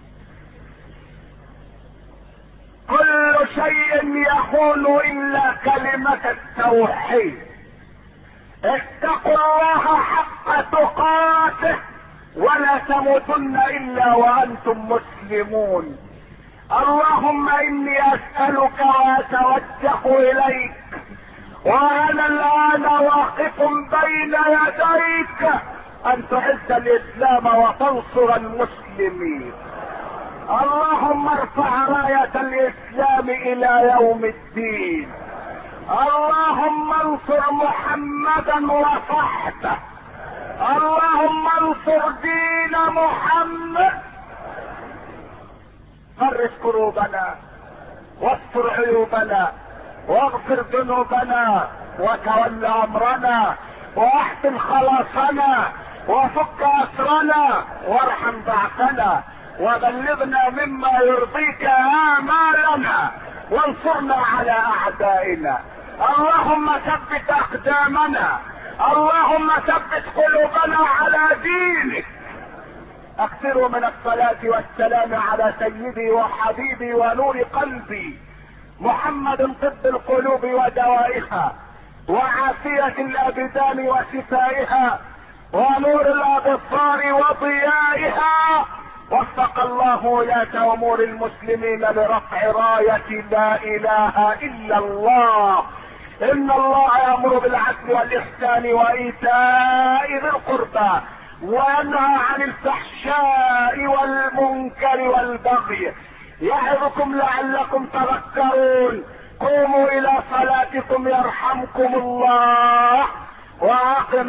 كل شيء يهون الا كلمة التوحيد اتقوا الله حق تقاته ولا تموتن الا وانتم مسلمون اللهم اني اسألك واتوجه اليك وانا الان واقف بين يديك ان تعز الاسلام وتنصر المسلمين اللهم ارفع راية الاسلام الى يوم الدين اللهم انصر محمدا وصحبه اللهم انصر دين محمد فرج كروبنا واستر عيوبنا واغفر ذنوبنا وتول امرنا واحسن خلاصنا وفك اسرنا وارحم ضعفنا وبلغنا مما يرضيك امالنا وانصرنا على اعدائنا اللهم ثبت اقدامنا اللهم ثبت قلوبنا على دينك اكثروا من الصلاة والسلام على سيدي وحبيبي ونور قلبي محمد طب القلوب ودوائها وعافية الابدان وشفائها ونور الابصار وضيائها وفق الله ولاة امور المسلمين لرفع راية لا اله الا الله ان الله يامر بالعدل والاحسان وايتاء ذي القربى وينهى عن الفحشاء والمنكر والبغي يعظكم لعلكم تذكرون قوموا الى صلاتكم يرحمكم الله واقم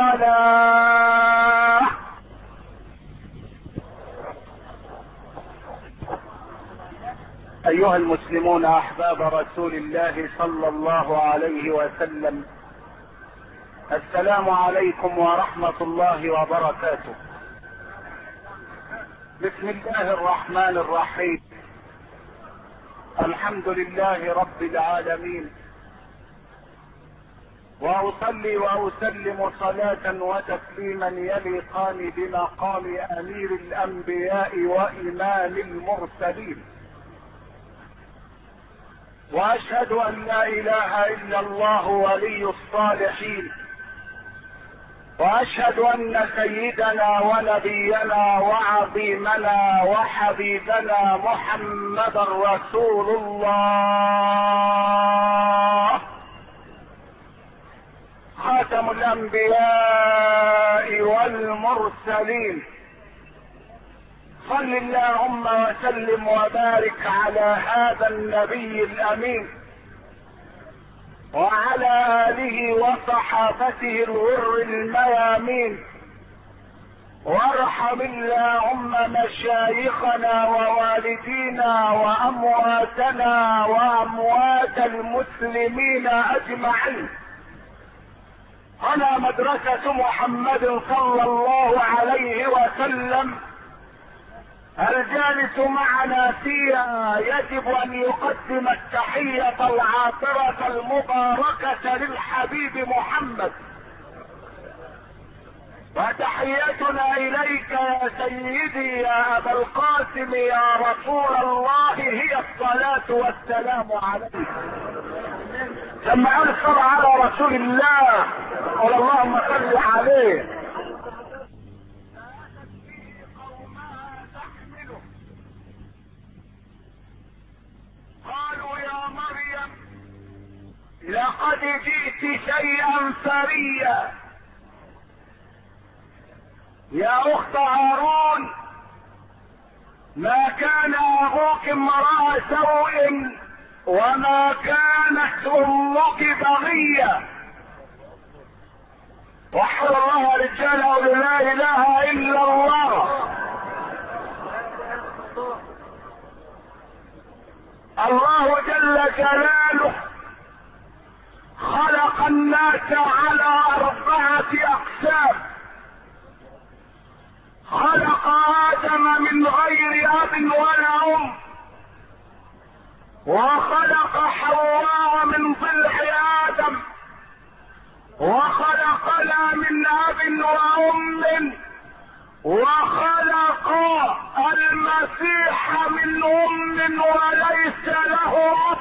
الصلاه ايها المسلمون احباب رسول الله صلى الله عليه وسلم السلام عليكم ورحمه الله وبركاته بسم الله الرحمن الرحيم الحمد لله رب العالمين واصلي واسلم صلاه وتسليما يليقان بمقام امير الانبياء وامام المرسلين واشهد ان لا اله الا الله ولي الصالحين واشهد ان سيدنا ونبينا وعظيمنا وحبيبنا محمدا رسول الله خاتم الانبياء والمرسلين صل اللهم وسلم وبارك على هذا النبي الامين وعلى اله وصحابته الغر الميامين وارحم اللهم مشايخنا ووالدينا وامواتنا واموات المسلمين اجمعين هنا مدرسة محمد صلى الله عليه وسلم الجالس معنا فيها يجب ان يقدم التحية العاطرة المباركة للحبيب محمد وتحيتنا اليك يا سيدي يا ابا القاسم يا رسول الله هي الصلاة والسلام عليك لما قال الصلاة على رسول الله قال اللهم صل عليه قالوا يا مريم لقد جئت شيئا فريا يا اخت هارون ما كان ابوك امرأة سوء وما كانت امك بغية وحر الله رجاله لا اله الا الله الله جل جلاله خلق الناس على اربعة اقسام خلق ادم من غير اب ولا ام وخلق حواء من ضلع ادم وخلقنا من اب وام وخلق المسيح من ام وليس له اب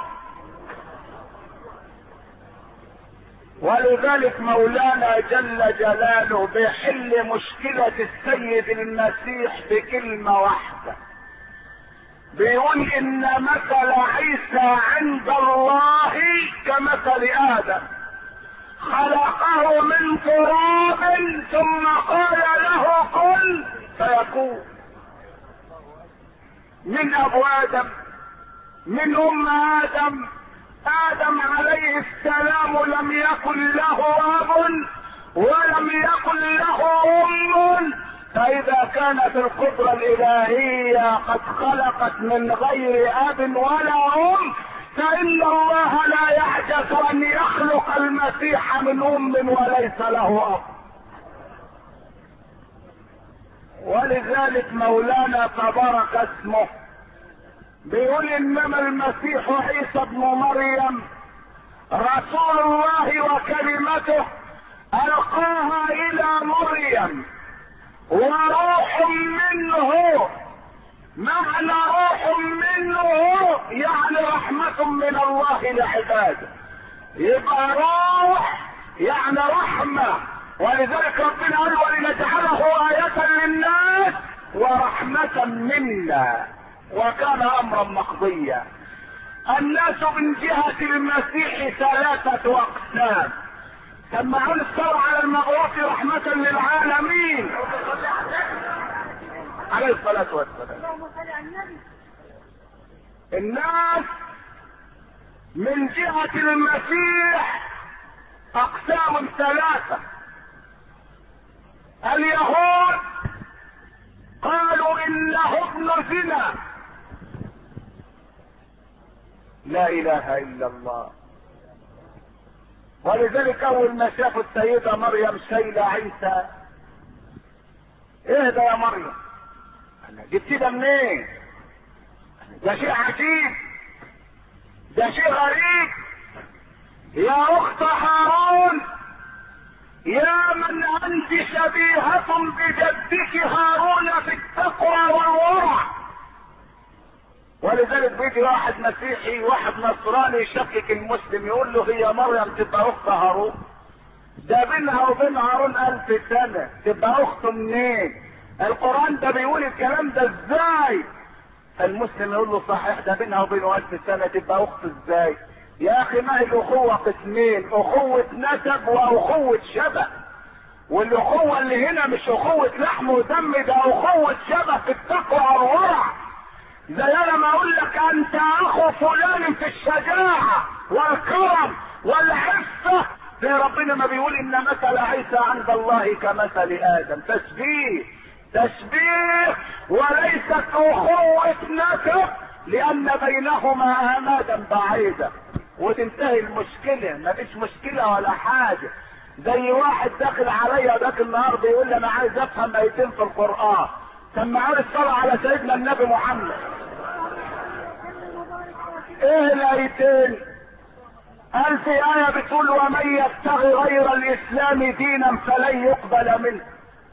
ولذلك مولانا جل جلاله بيحل مشكلة السيد المسيح بكلمة واحدة بيقول ان مثل عيسى عند الله كمثل ادم خلقه من تراب ثم قال له كن فيكون من ابو ادم من ام ادم ادم عليه السلام لم يكن له اب ولم يكن له ام فاذا كانت القدرة الالهية قد خلقت من غير اب ولا ام فإن الله لا يعجز أن يخلق المسيح من أم وليس له أب ولذلك مولانا تبارك اسمه بيقول انما المسيح عيسى ابن مريم رسول الله وكلمته القاها الى مريم وروح منه معنى روح منه يعني رحمة من الله لعباده يبقى روح يعني رحمة ولذلك ربنا قال ولنجعله آية للناس ورحمة منا وكان أمرا مقضيا الناس من جهة المسيح ثلاثة أقسام سمعون الصلاة على المبعوث رحمة للعالمين عليه الصلاة والسلام الناس من جهة المسيح أقسام ثلاثة اليهود قالوا إنه ابن زنا لا إله إلا الله ولذلك أول ما شافوا السيدة مريم شايلة عيسى اهدى يا مريم جبت ده منين ده شيء عجيب ده شيء غريب يا اخت هارون يا من انت شبيهة بجدك هارون في التقوى والورع ولذلك بيجي واحد مسيحي واحد نصراني يشكك المسلم يقول له هي مريم تبقى اخت هارون ده بينها وبين هارون الف سنة تبقى اخته منين القرآن ده بيقول الكلام ده ازاي المسلم يقول له صحيح ده بينها وبينه الف سنة تبقى اخت ازاي يا اخي ما هي الاخوة قسمين اخوة نسب واخوة شبه والاخوة اللي هنا مش اخوة لحم ودم ده اخوة شبه في التقوى والورع زي انا ما اقول لك انت اخو فلان في الشجاعة والكرم والعفة زي ربنا ما بيقول ان مثل عيسى عند الله كمثل ادم تشبيه تشبيه وليست اخوة نسب لان بينهما امادا بعيدة وتنتهي المشكلة مفيش مشكلة ولا حاجة زي واحد داخل عليا ذاك النهار بيقول لي انا عايز افهم ايتين في القرآن سمعوني الصلاة على سيدنا النبي محمد ايه الايتين قال في آية بتقول ومن يبتغي غير الإسلام دينا فلن يقبل منه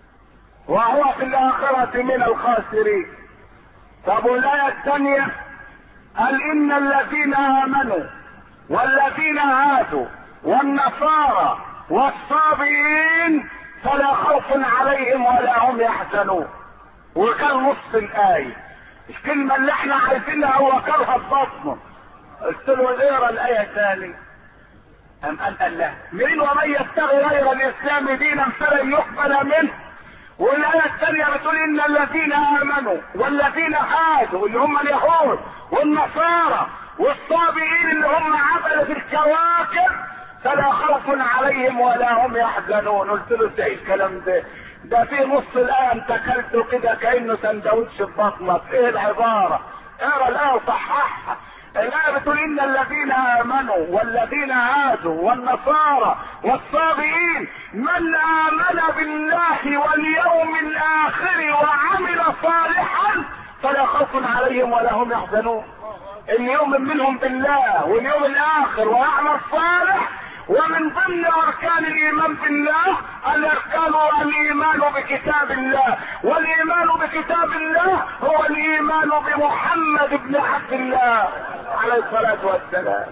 وهو في الآخرة من الخاسرين طب والآية الثانية قال إن الذين آمنوا والذين هادوا والنصارى والصابئين فلا خوف عليهم ولا هم يحزنون وكان نص الآية الكلمة اللي احنا عايزينها وكلها ببطنه قلت له اقرا الآية تاني أم قال قال لا مين ومن يبتغي غير الإسلام دينا فلن يقبل منه والآية الثانية بتقول إن الذين آمنوا والذين هادوا اللي هم اليهود والنصارى والصابئين اللي هم عبدة الكواكب فلا خوف عليهم ولا هم يحزنون قلت له ازاي الكلام ده ده في نص الآية انت اكلته كده كأنه سندوتش في بطنك ايه العبارة اقرا الآية وصححها الآية بتقول إن الذين آمنوا والذين هادوا والنصارى والصابئين من آمن بالله واليوم الآخر وعمل صالحا فلا خوف عليهم ولا هم يحزنون اللي يؤمن منهم بالله واليوم الآخر ويعمل صالح ومن ضمن اركان الايمان بالله الاركان الايمان بكتاب الله والايمان بكتاب الله هو الايمان بمحمد بن عبد الله عليه الصلاة والسلام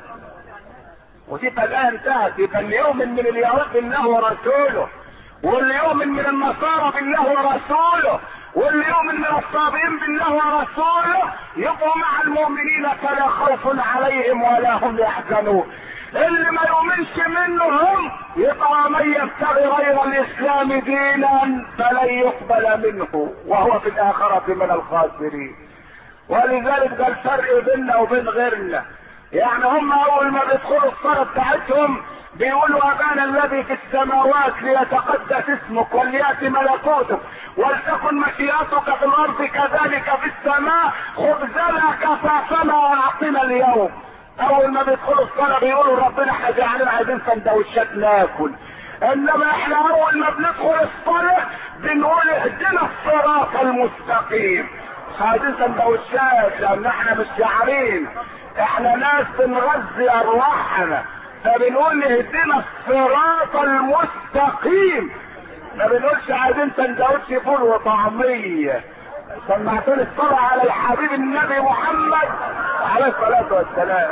وتبقى الان انتهت يبقى اللي يؤمن من اليهود بالله ورسوله واللي يؤمن من النصارى بالله ورسوله واللي يؤمن من الصابئين بالله ورسوله يبقوا مع المؤمنين فلا خوف عليهم ولا هم يحزنون اللي ما يؤمنش منهم يبقى من يبتغي غير الاسلام دينا فلن يقبل منه وهو في الاخرة من الخاسرين ولذلك ده الفرق بيننا وبين غيرنا يعني هم اول ما بيدخلوا الصلاة بتاعتهم بيقولوا ابانا الذي في السماوات ليتقدس اسمك ولياتي ملكوتك ولتكن مشيئتك في الارض كذلك في السماء خبزنا كفافنا واعطنا اليوم اول ما بيدخلوا الصلاة بيقولوا ربنا احنا جعلنا عايزين سندوتشات ناكل انما احنا اول ما بندخل الصلاة بنقول اهدنا الصراط المستقيم عايزين سندوتشات لان احنا مش جعانين احنا ناس بنغذي ارواحنا فبنقول اهدنا الصراط المستقيم ما بنقولش عايزين سندوتش فول وطعمية سمعتوني الصلاة على الحبيب النبي محمد عليه الصلاة والسلام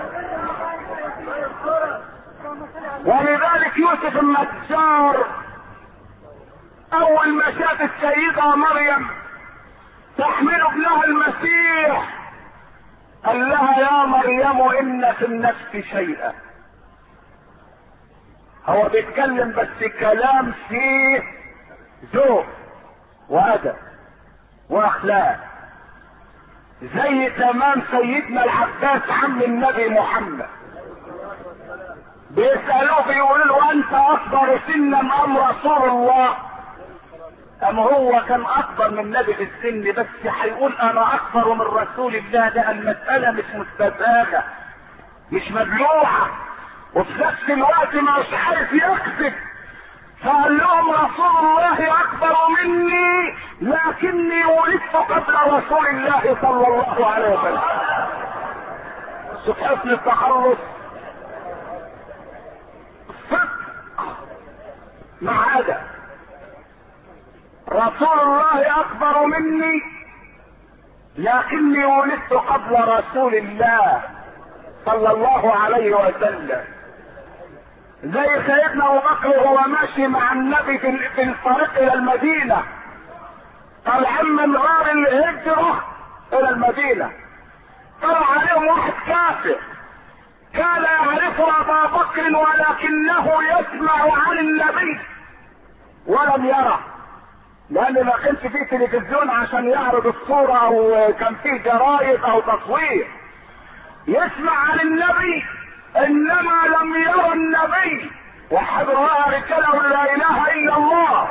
ولذلك يوسف النجار اول ما شاف السيدة مريم تحمل ابنها المسيح قال لها يا مريم ان في النفس شيئا هو بيتكلم بس كلام فيه ذوق وادب واخلاق زي تمام سيدنا العباس عم النبي محمد بيسألوه بيقولوا له انت اكبر سنا ام رسول الله ام هو كان اكبر من النبي في السن بس هيقول انا اكبر من رسول الله ده المسألة مش مستزاجة مش مبلوعة وفي نفس الوقت مش عارف يكذب فقال لهم رسول الله اكبر مني لكني ولدت قبل رسول الله صلى الله عليه وسلم شوف حسن التخلص صدق مع هذا رسول الله اكبر مني لكني ولدت قبل رسول الله صلى الله عليه وسلم زي سيدنا ابو بكر وهو ماشي مع النبي في في الطريق الى المدينه طالعين من غار الهجره الى المدينه طلع عليهم واحد كافر كان يعرف ابا بكر ولكنه يسمع عن النبي ولم يره لان ما كانش فيه تلفزيون عشان يعرض الصورة او كان فيه جرايد او تصوير يسمع عن النبي انما لم يرى النبي وحد الله رجاله لا اله الا الله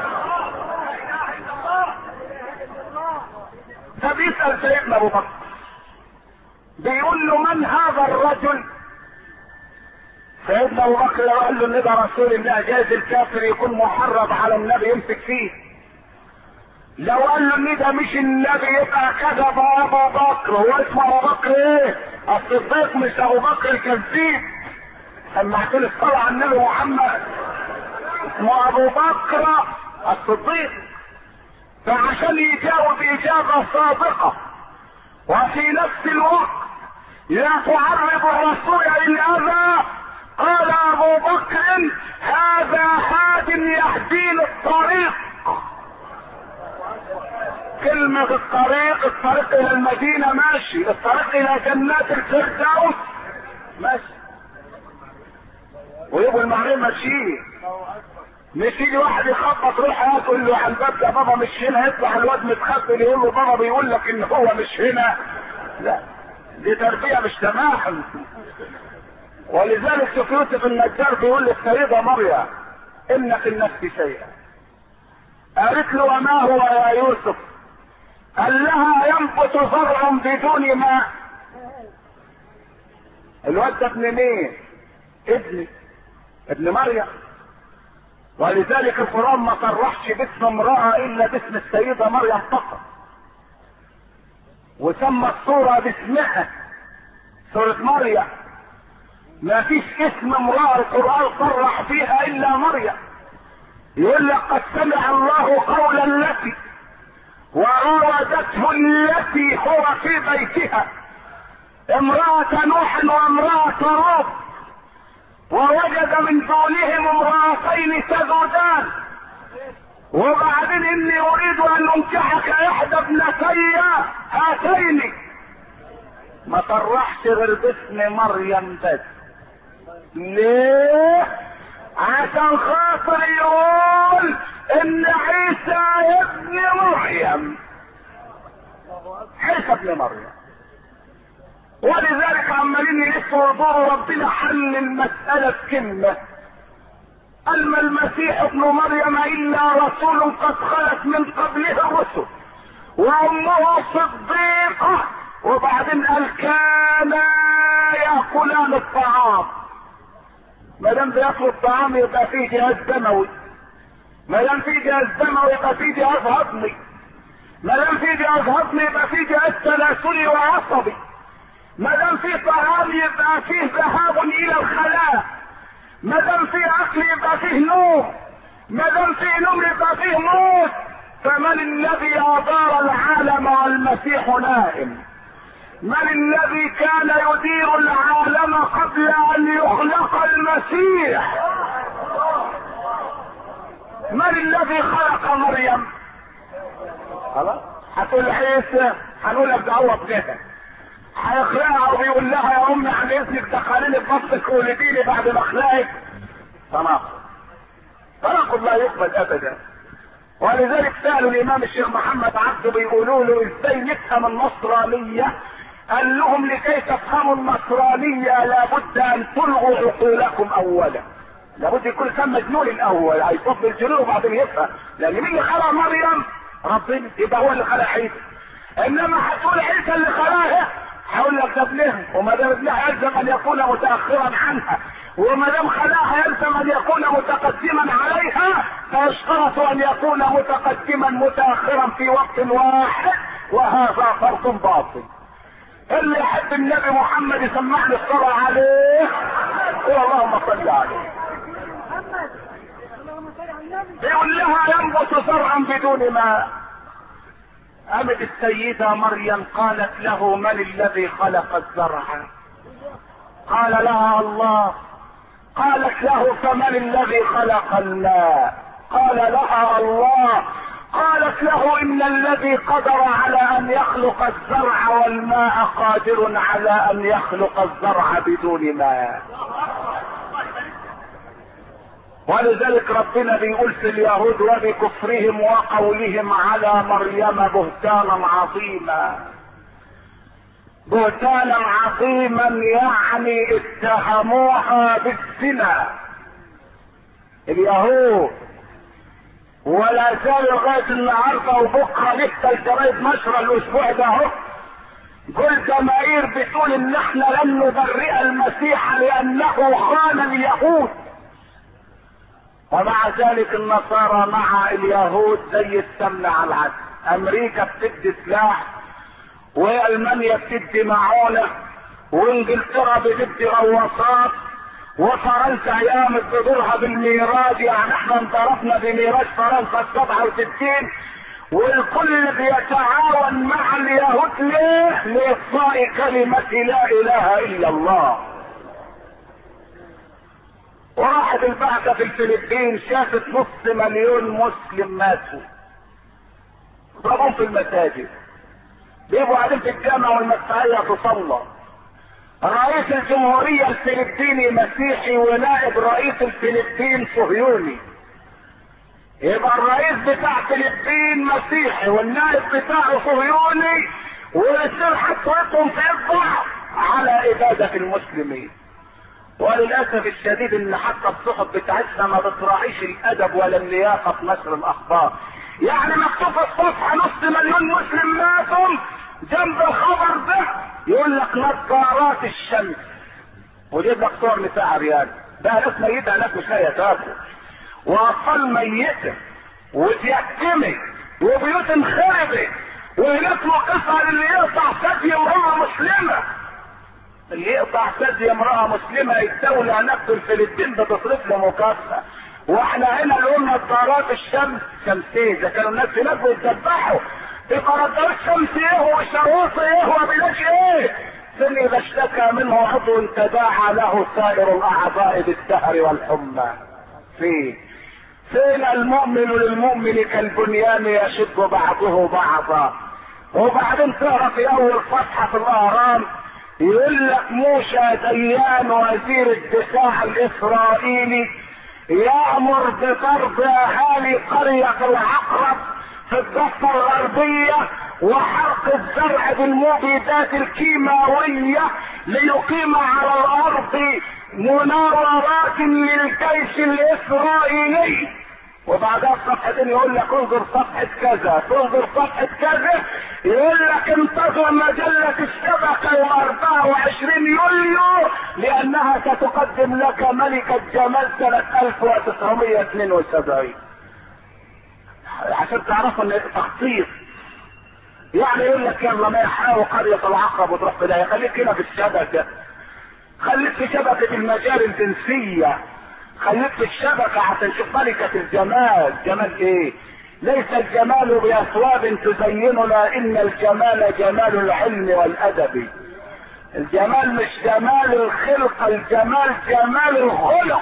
فبيسأل سيدنا ابو بكر بيقول له من هذا الرجل سيدنا ابو بكر لو قال له ان ده رسول الله جايز الكافر يكون محرض على النبي يمسك فيه لو قال له ان ده مش النبي يبقى كذب ابو بكر هو اسمه ابو بكر ايه الصديق مش ابو بكر الكذاب سمعت لي الصلاه على النبي محمد اسمه ابو بكر الصديق فعشان يجاوب اجابه صادقه وفي نفس الوقت لا تعرض الرسول للاذى قال ابو بكر هذا هاد يهديني الطريق كلمة الطريق الطريق الى المدينة ماشي الطريق الى جنات الفردوس ماشي ويبقوا المعنى ماشيين مش يجي واحد يخبط روح يقول له على الباب ده بابا مش هنا يطلع الواد متخبل يقول له بابا بيقول لك ان هو مش هنا لا دي تربية مش تمام ولذلك شوف يوسف النجار بيقول للسيدة مريم ان في النفس شيئا قالت له وما هو يا يوسف قال لها ينبت زرع بدون ماء الواد ده ابن مين ابني ابن مريم ولذلك القرآن ما صرحش باسم امرأة الا باسم السيدة مريم فقط وسمى الصورة باسمها سورة مريم ما فيش اسم امرأة القرآن صرح فيها الا مريم يقول لك قد سمع الله قول التي وراودته التي هو في بيتها امرأة نوح وامرأة لوط ووجد من دونهم امرأتين تذودان وبعدين اني اريد ان انكحك احدى ابنتي هاتين ما صرحش غير باسم مريم بس ليه عشان خاطر يقول ان عيسى ابن مريم عيسى ابن مريم ولذلك عمالين يلفوا ويدوروا ربنا حل المسألة بكلمة قال ما المسيح ابن مريم الا رسول قد خلت من قبله الرسل وامه صديقة وبعدين قال كانا ياكلان الطعام ما دام بياكلوا الطعام يبقى فيه جهاز دموي ما دام فيه جهاز دموي يبقى فيه جهاز هضمي ما دام فيه جهاز هضمي يبقى فيه جهاز تناسلي وعصبي ما دام فيه طعام يبقى فيه ذهاب الى الخلاء ما دام فيه اكل يبقى فيه نوم ما دام فيه نوم يبقى فيه موت فمن الذي ادار العالم والمسيح نائم من الذي كان يدير العالم قبل ان يخلق المسيح من الذي خلق مريم خلاص هتقول عيسى هنقول لك ده هو ابنها هيخلقها ويقول لها يا امي عن اذنك دخليني في بطنك ولديني بعد ما اخلقك تناقض تناقض لا يقبل ابدا ولذلك سالوا الامام الشيخ محمد عبده بيقولوا له ازاي نفهم النصرانيه قال لهم لكي تفهموا النصرانيه لابد ان تلغوا عقولكم اولا لابد يكون كان مجنون الاول هيصب الجنون وبعدين يفهم لان مين اللي خلق مريم ربنا يبقى هو اللي خلق عيسى انما هتقول عيسى اللي خلقها هقول لك ده ابنها وما دام ابنها يلزم ان يكون متاخرا عنها وما دام خلقها يلزم ان يكون متقدما عليها فيشترط ان يكون متقدما متاخرا في وقت واحد وهذا فرق باطل اللي يحب النبي محمد يسمعني الصلاة عليه اللهم صل عليه يقول لها ينبت زرعا بدون ماء قامت السيدة مريم قالت له من الذي خلق الزرع قال لها الله قالت له فمن الذي خلق الماء قال لها الله قالت له ان الذي قدر على ان يخلق الزرع والماء قادر على ان يخلق الزرع بدون ماء ولذلك ربنا بيقول في اليهود وبكفرهم وقولهم على مريم بهتانا عظيما بهتانا عظيما يعني اتهموها بالزنا اليهود ولا زال لغايه النهارده وبكره لسه الجرايد نشره الاسبوع ده اهو كل جماهير بتقول ان احنا لن نبرئ المسيح لانه خان اليهود ومع ذلك النصارى مع اليهود زي السمن على العسل امريكا بتدي سلاح والمانيا بتدي معونه وانجلترا بتدي غواصات وفرنسا قامت بدورها بالميراج يعني احنا انطرفنا بميراج فرنسا السبعة وستين والكل بيتعاون مع اليهود ليه؟ لإطفاء كلمة لا إله إلا الله. وراحت البعثة في الفلبين شافت نص مليون مسلم ماتوا. ضربهم في المساجد. بيبقوا قاعدين في الجامع والمدفعية تصلى. رئيس الجمهورية الفلبيني مسيحي ونائب رئيس الفلبين صهيوني يبقى الرئيس بتاع فلبين مسيحي والنائب بتاعه صهيوني ويصير حطوتهم في اصبع على إبادة المسلمين وللأسف الشديد ان حتى الصحف بتاعتنا ما بتراعيش الأدب ولا اللياقة في نشر الأخبار يعني مكتوب في الصفحة نص مليون مسلم ماتوا جنب الخبر ده يقول لك نظارات الشمس وجيب لك صور نساء عريان ده ناس ميتة ناس مش لاقية تاكل واطفال ميتة وتيتمي وبيوت انخربت وهناك قصة اللي يقطع ثدي امرأة مسلمة اللي يقطع ثدي امرأة مسلمة الدولة نفس الفلبين بتصرف له مكافأة واحنا هنا اللي قلنا نظارات الشمس شمسية اذا كانوا الناس هناك بيتذبحوا بقرطات الشمس ايه وشروط ايه وبلاش ايه ثم اذا اشتكى منه عضو تداعى له سائر الاعضاء بالسهر والحمى فين فين المؤمن للمؤمن كالبنيان يشد بعضه بعضا وبعدين تقرا في اول صفحه في الاهرام يقول لك موشى ديان وزير الدفاع الاسرائيلي يامر بضرب اهالي قريه العقرب في الضفة الغربية وحرق الزرع بالمبيدات الكيماوية ليقيم على الأرض مناورات للجيش الإسرائيلي وبعدها بصفحتين يقول لك انظر صفحة كذا تنظر صفحة كذا يقول لك انتظر مجلة الشبكة يوم 24 يوليو لانها ستقدم لك ملكة جمال سنة 1972 عشان تعرفوا ان تخطيط يعني يقول لك يلا ما يحاول قرية العقرب وتروح كده خليك هنا في الشبكة خليك في شبكة المجال الجنسية خليك في الشبكة عشان تشوف ملكة الجمال جمال ايه ليس الجمال بأثواب تزيننا إن الجمال جمال العلم والأدب الجمال مش جمال الخلق الجمال جمال الخلق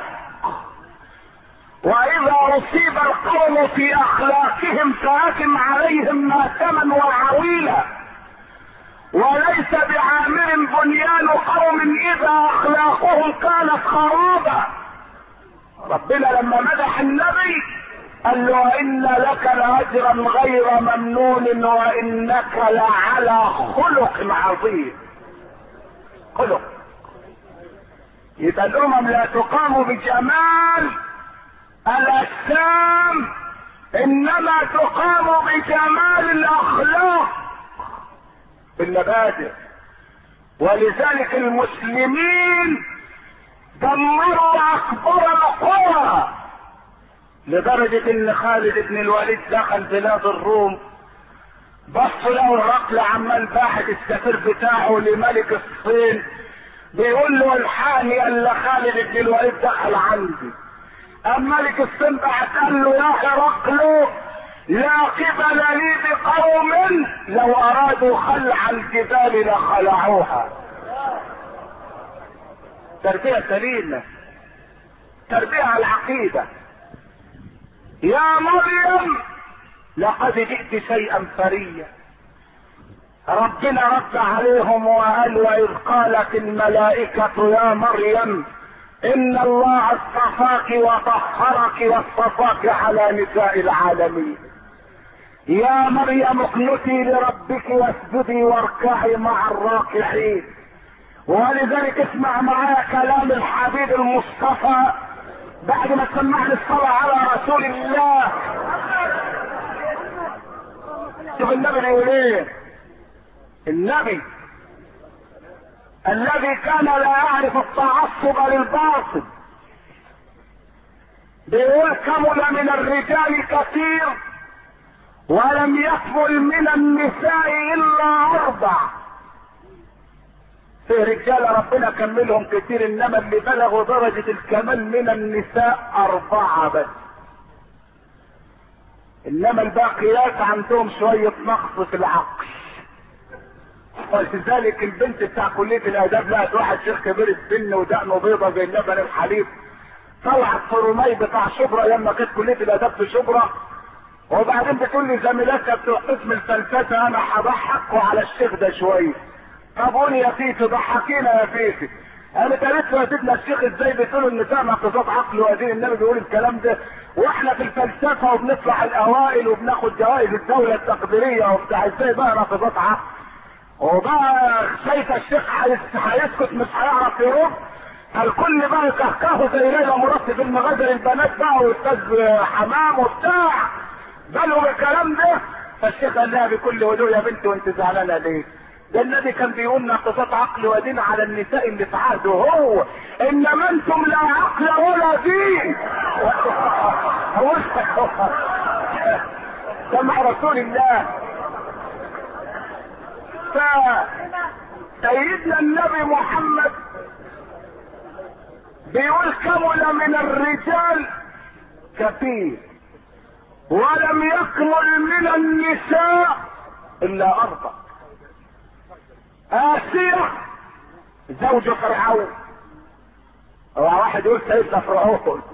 وإذا أصيب القوم في أخلاقهم فأتم عليهم ماتما وعويلا وليس بعامر بنيان قوم إذا أخلاقهم كانت خرابا ربنا لما مدح النبي قال له وإن لك لأجرا غير ممنون وإنك لعلى خلق عظيم خلق يبقى الأمم لا تقام بجمال الأجسام إنما تقام بجمال الأخلاق المبادئ ولذلك المسلمين دمروا اكبر القرى لدرجة ان خالد بن الوليد دخل بلاد الروم بص له الرقل عمال باحث السفير بتاعه لملك الصين بيقول له الحقني قال خالد بن الوليد دخل عندي ام ملك الصين بعت قال له يا هرقل لا قبل لي بقوم لو ارادوا خلع الجبال لخلعوها تربية سليمة تربية على العقيدة يا مريم لقد جئت شيئا فريا ربنا رد عليهم وقال واذ قالت الملائكة يا مريم ان الله اصطفاك وطهرك واصطفاك على نساء العالمين يا مريم اقنتي لربك واسجدي واركعي مع الراكعين ولذلك اسمع معايا كلام الحبيب المصطفى بعد ما تسمعني الصلاة على رسول الله شوف النبي بيقول ايه النبي الذي كان لا يعرف التعصب للباطل بيقول كمل من الرجال كثير ولم يكمل من النساء الا اربع في رجال ربنا كملهم كتير انما اللي بلغوا درجة الكمال من النساء اربعة بس انما الباقيات عندهم شوية نقص في العقل ولذلك البنت بتاع كلية الاداب لقت واحد شيخ كبير السن ودقنه بيضة زي اللبن الحليب طلعت فرمي بتاع شبرا لما كانت كلية الاداب في شبرا وبعدين بتقول لي زميلاتها بتوع قسم الفلسفة انا هضحكوا على الشيخ ده شوية طب قولي يا فيفي ضحكينا يا فيفي انا قالت له يا سيدنا الشيخ ازاي بتقولوا النساء ناقصات عقل وادين النبي بيقول الكلام ده واحنا في الفلسفه وبنطلع الاوائل وبناخد جوائز الدوله التقديريه وبتاع ازاي بقى ناقصات عقل وبقى شايف الشيخ هيسكت مش هيعرف يرد الكل بقى يكهكهوا زي ليلى مراد في المغازل البنات بقى واستاذ حمام وبتاع بلوا بالكلام ده فالشيخ قال لها بكل هدوء يا بنت وانت زعلانه ليه؟ ده النبي كان بيقول نقصات عقل ودين على النساء اللي في عهده هو انما انتم لا عقل ولا دين سمع رسول الله فسيدنا النبي محمد بيقول كمل من الرجال كثير ولم يكمل من النساء الا اربع آسية زوج فرعون هو واحد يقول سيدنا فرعون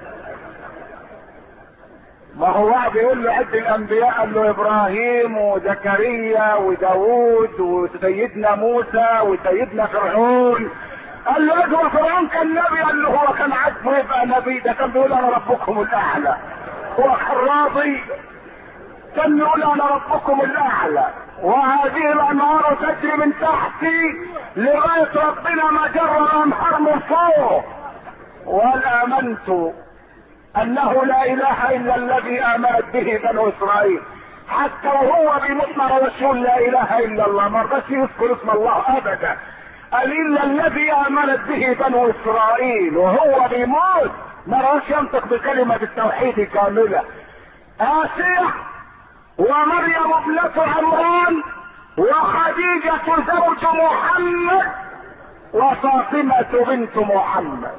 ما هو واحد يقول له عد الانبياء قال له ابراهيم وزكريا وداوود وسيدنا موسى وسيدنا فرعون قال له ادوى فرعون كان نبي قال له هو كان عاجبه يبقى نبي ده كان بيقول انا ربكم الاعلى هو كان راضي كان يقول انا ربكم الاعلى وهذه الانهار تجري من تحتي لغايه ربنا ما جرى الانهار من فوق ولا امنت انه لا اله الا الذي امنت به بنو اسرائيل حتى وهو بيموت ما رضاش يقول لا اله الا الله ما رضاش يذكر اسم الله ابدا قال الا الذي امنت به بنو اسرائيل وهو بيموت ما رضاش ينطق بكلمه التوحيد كامله اسيه ومريم ابنه عمران وخديجه زوج محمد وفاطمه بنت محمد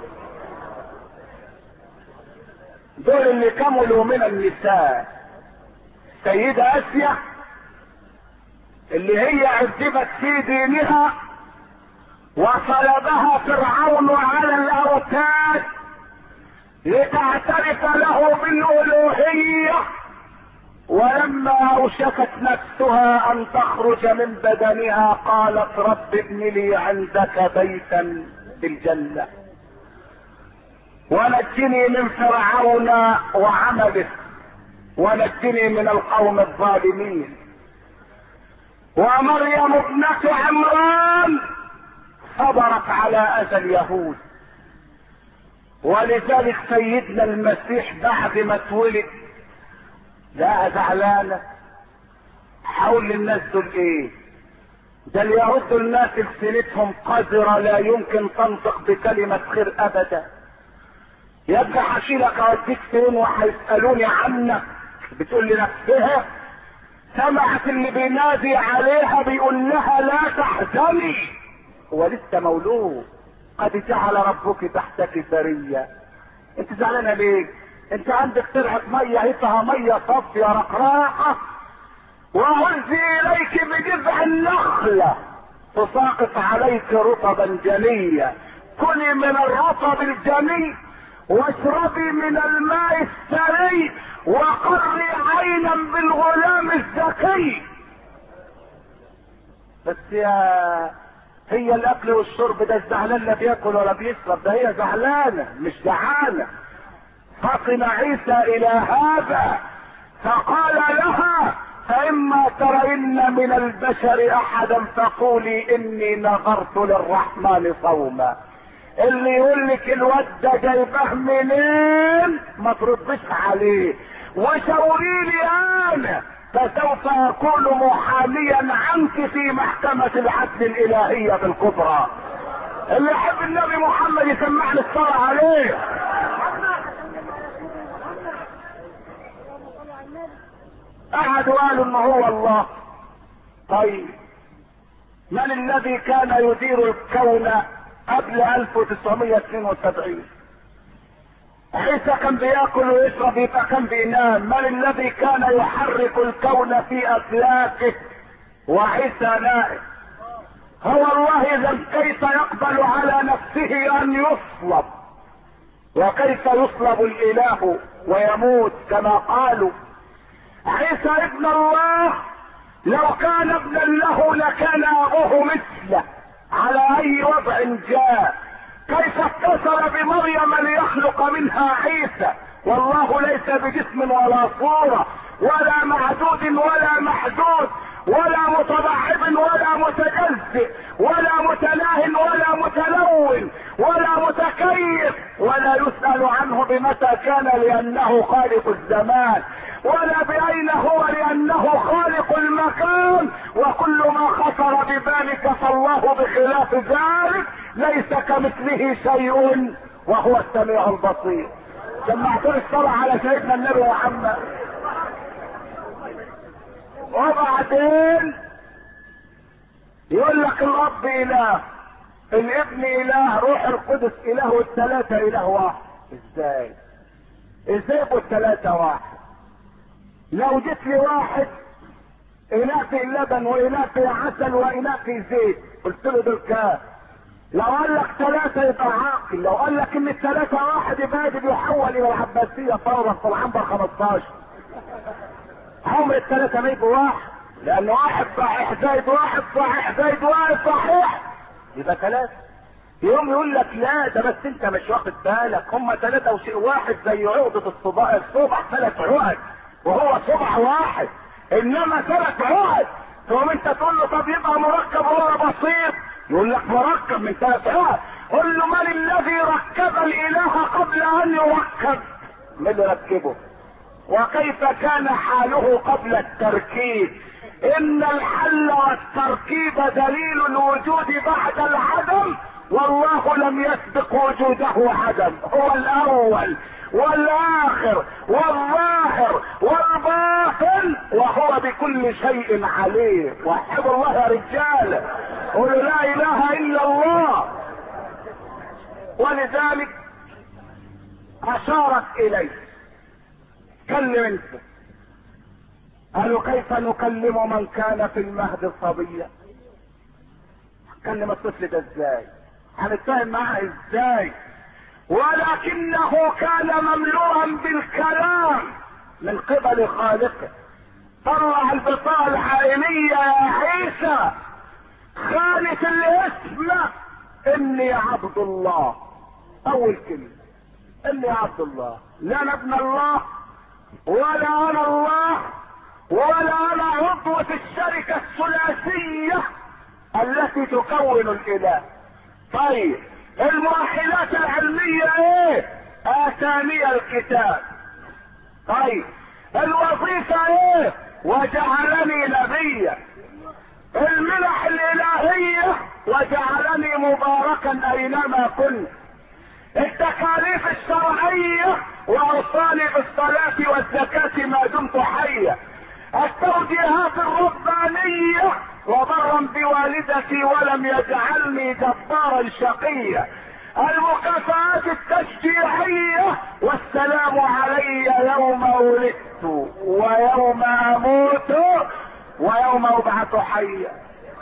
دول اللي كملوا من النساء سيدة اسيا اللي هي عذبت في دينها وصلبها فرعون على الاوتاد لتعترف له بالالوهية ولما اوشكت نفسها ان تخرج من بدنها قالت رب ابن لي عندك بيتا في الجنة ونجني من فرعون وعمله ونجني من القوم الظالمين ومريم ابنة عمران صبرت على اذى اليهود ولذلك سيدنا المسيح بعد ما اتولد لا زعلانة حول الناس دول ايه ده اليهود دول ناس لسنتهم قذرة لا يمكن تنطق بكلمة خير ابدا يبقى حشيلك اوديك فين وهيسألوني عنك بتقول لنفسها سمعت اللي بينادي عليها بيقول لها لا تحزني هو لسه مولود قد جعل ربك تحتك سرية انت زعلانة ليه انت عندك ترعة مية هيفها مية صافية رقراقة وهزي اليك بجذع النخلة تساقط عليك رطبا جنيا كلي من الرطب الجني واشربي من الماء السري وقري عينا بالغلام الذكي بس يا هي الاكل والشرب ده الزعلان لا بياكل ولا بيشرب ده هي زعلانه مش جعانه فطن عيسى الى هذا فقال لها فاما ترين من البشر احدا فقولي اني نظرت للرحمن صوما اللي يقول لك الواد ده جايبه منين ما تردش عليه وشاوري لي انا فسوف اكون محاميا عنك في محكمة العدل الالهية بالكبرى اللي يحب النبي محمد يسمعني الصلاة عليه قعدوا قالوا ان هو الله طيب من الذي كان يدير الكون قبل 1972 عيسى كان بياكل ويشرب يبقى كان بينام من الذي كان يحرك الكون في افلاكه وعيسى نائم هو الله اذا كيف يقبل على نفسه ان يصلب وكيف يصلب الاله ويموت كما قالوا عيسى ابن الله لو كان ابنا له لكان ابوه مثله على اي وضع جاء كيف اتصل بمريم ليخلق منها عيسى والله ليس بجسم ولا صورة ولا معدود ولا محدود ولا متضعف ولا متجزئ ولا متلاه ولا متلون ولا متكيف ولا يسأل عنه بمتى كان لأنه خالق الزمان ولا بأين هو لأنه خالق المكان وكل ما خطر ببالك فالله بخلاف ذلك ليس كمثله شيء وهو السميع البصير سمعتني الصلاة على سيدنا النبي محمد وبعدين يقول لك الاب اله الابن اله روح القدس اله والثلاثة اله واحد ازاي ازاي يبقوا الثلاثة واحد لو جيت لي واحد اله في اللبن واله في عسل واله في زيت قلت له دول كام لو قال لك ثلاثة يبقى عاقل لو قال لك ان الثلاثة واحد يبقى يجب يحول الى العباسية فورا في العنبر 15 عمر الثلاثة ما يبقوا واحد لان واحد صحيح زائد واحد صحيح زائد واحد صحيح يبقى ثلاثة يوم يقول لك لا ده بس انت مش واخد بالك هم ثلاثة وشيء واحد زي عقدة الصباع الصبع ثلاث عقد وهو صبع واحد انما ثلاث عقد ثم انت تقول له طب يبقى مركب ولا بسيط يقول لك مركب من ثلاث عقد قل له من الذي ركب الاله قبل ان يركب من اللي ركبه وكيف كان حاله قبل التركيب ان الحل والتركيب دليل الوجود بعد العدم والله لم يسبق وجوده عدم هو الاول والاخر والظاهر والباطن وهو بكل شيء عليم وحب الله يا رجال قولوا لا اله الا الله ولذلك اشارت اليه كلم انت قالوا كيف نكلم من كان في المهد صبيا كلم الطفل ده ازاي هنتفاهم معاه ازاي ولكنه كان مملوءا بالكلام من قبل خالقه طلع البطاقة العائلية يا عيسى خالف الاسم اني عبد الله اول كلمة اني عبد الله لا انا ابن الله ولا انا الله ولا انا عضو في الشركة الثلاثية التي تكون الاله طيب المؤهلات العلمية ايه اتاني الكتاب طيب الوظيفة ايه وجعلني نبيا المنح الالهية وجعلني مباركا اينما كنت التكاليف الشرعية واوصاني بالصلاة والزكاة ما دمت حيا التوجيهات الربانية وبرا بوالدتي ولم يجعلني جبارا شقيا المكافآت التشجيعية والسلام علي يوم ولدت ويوم اموت ويوم ابعث حيا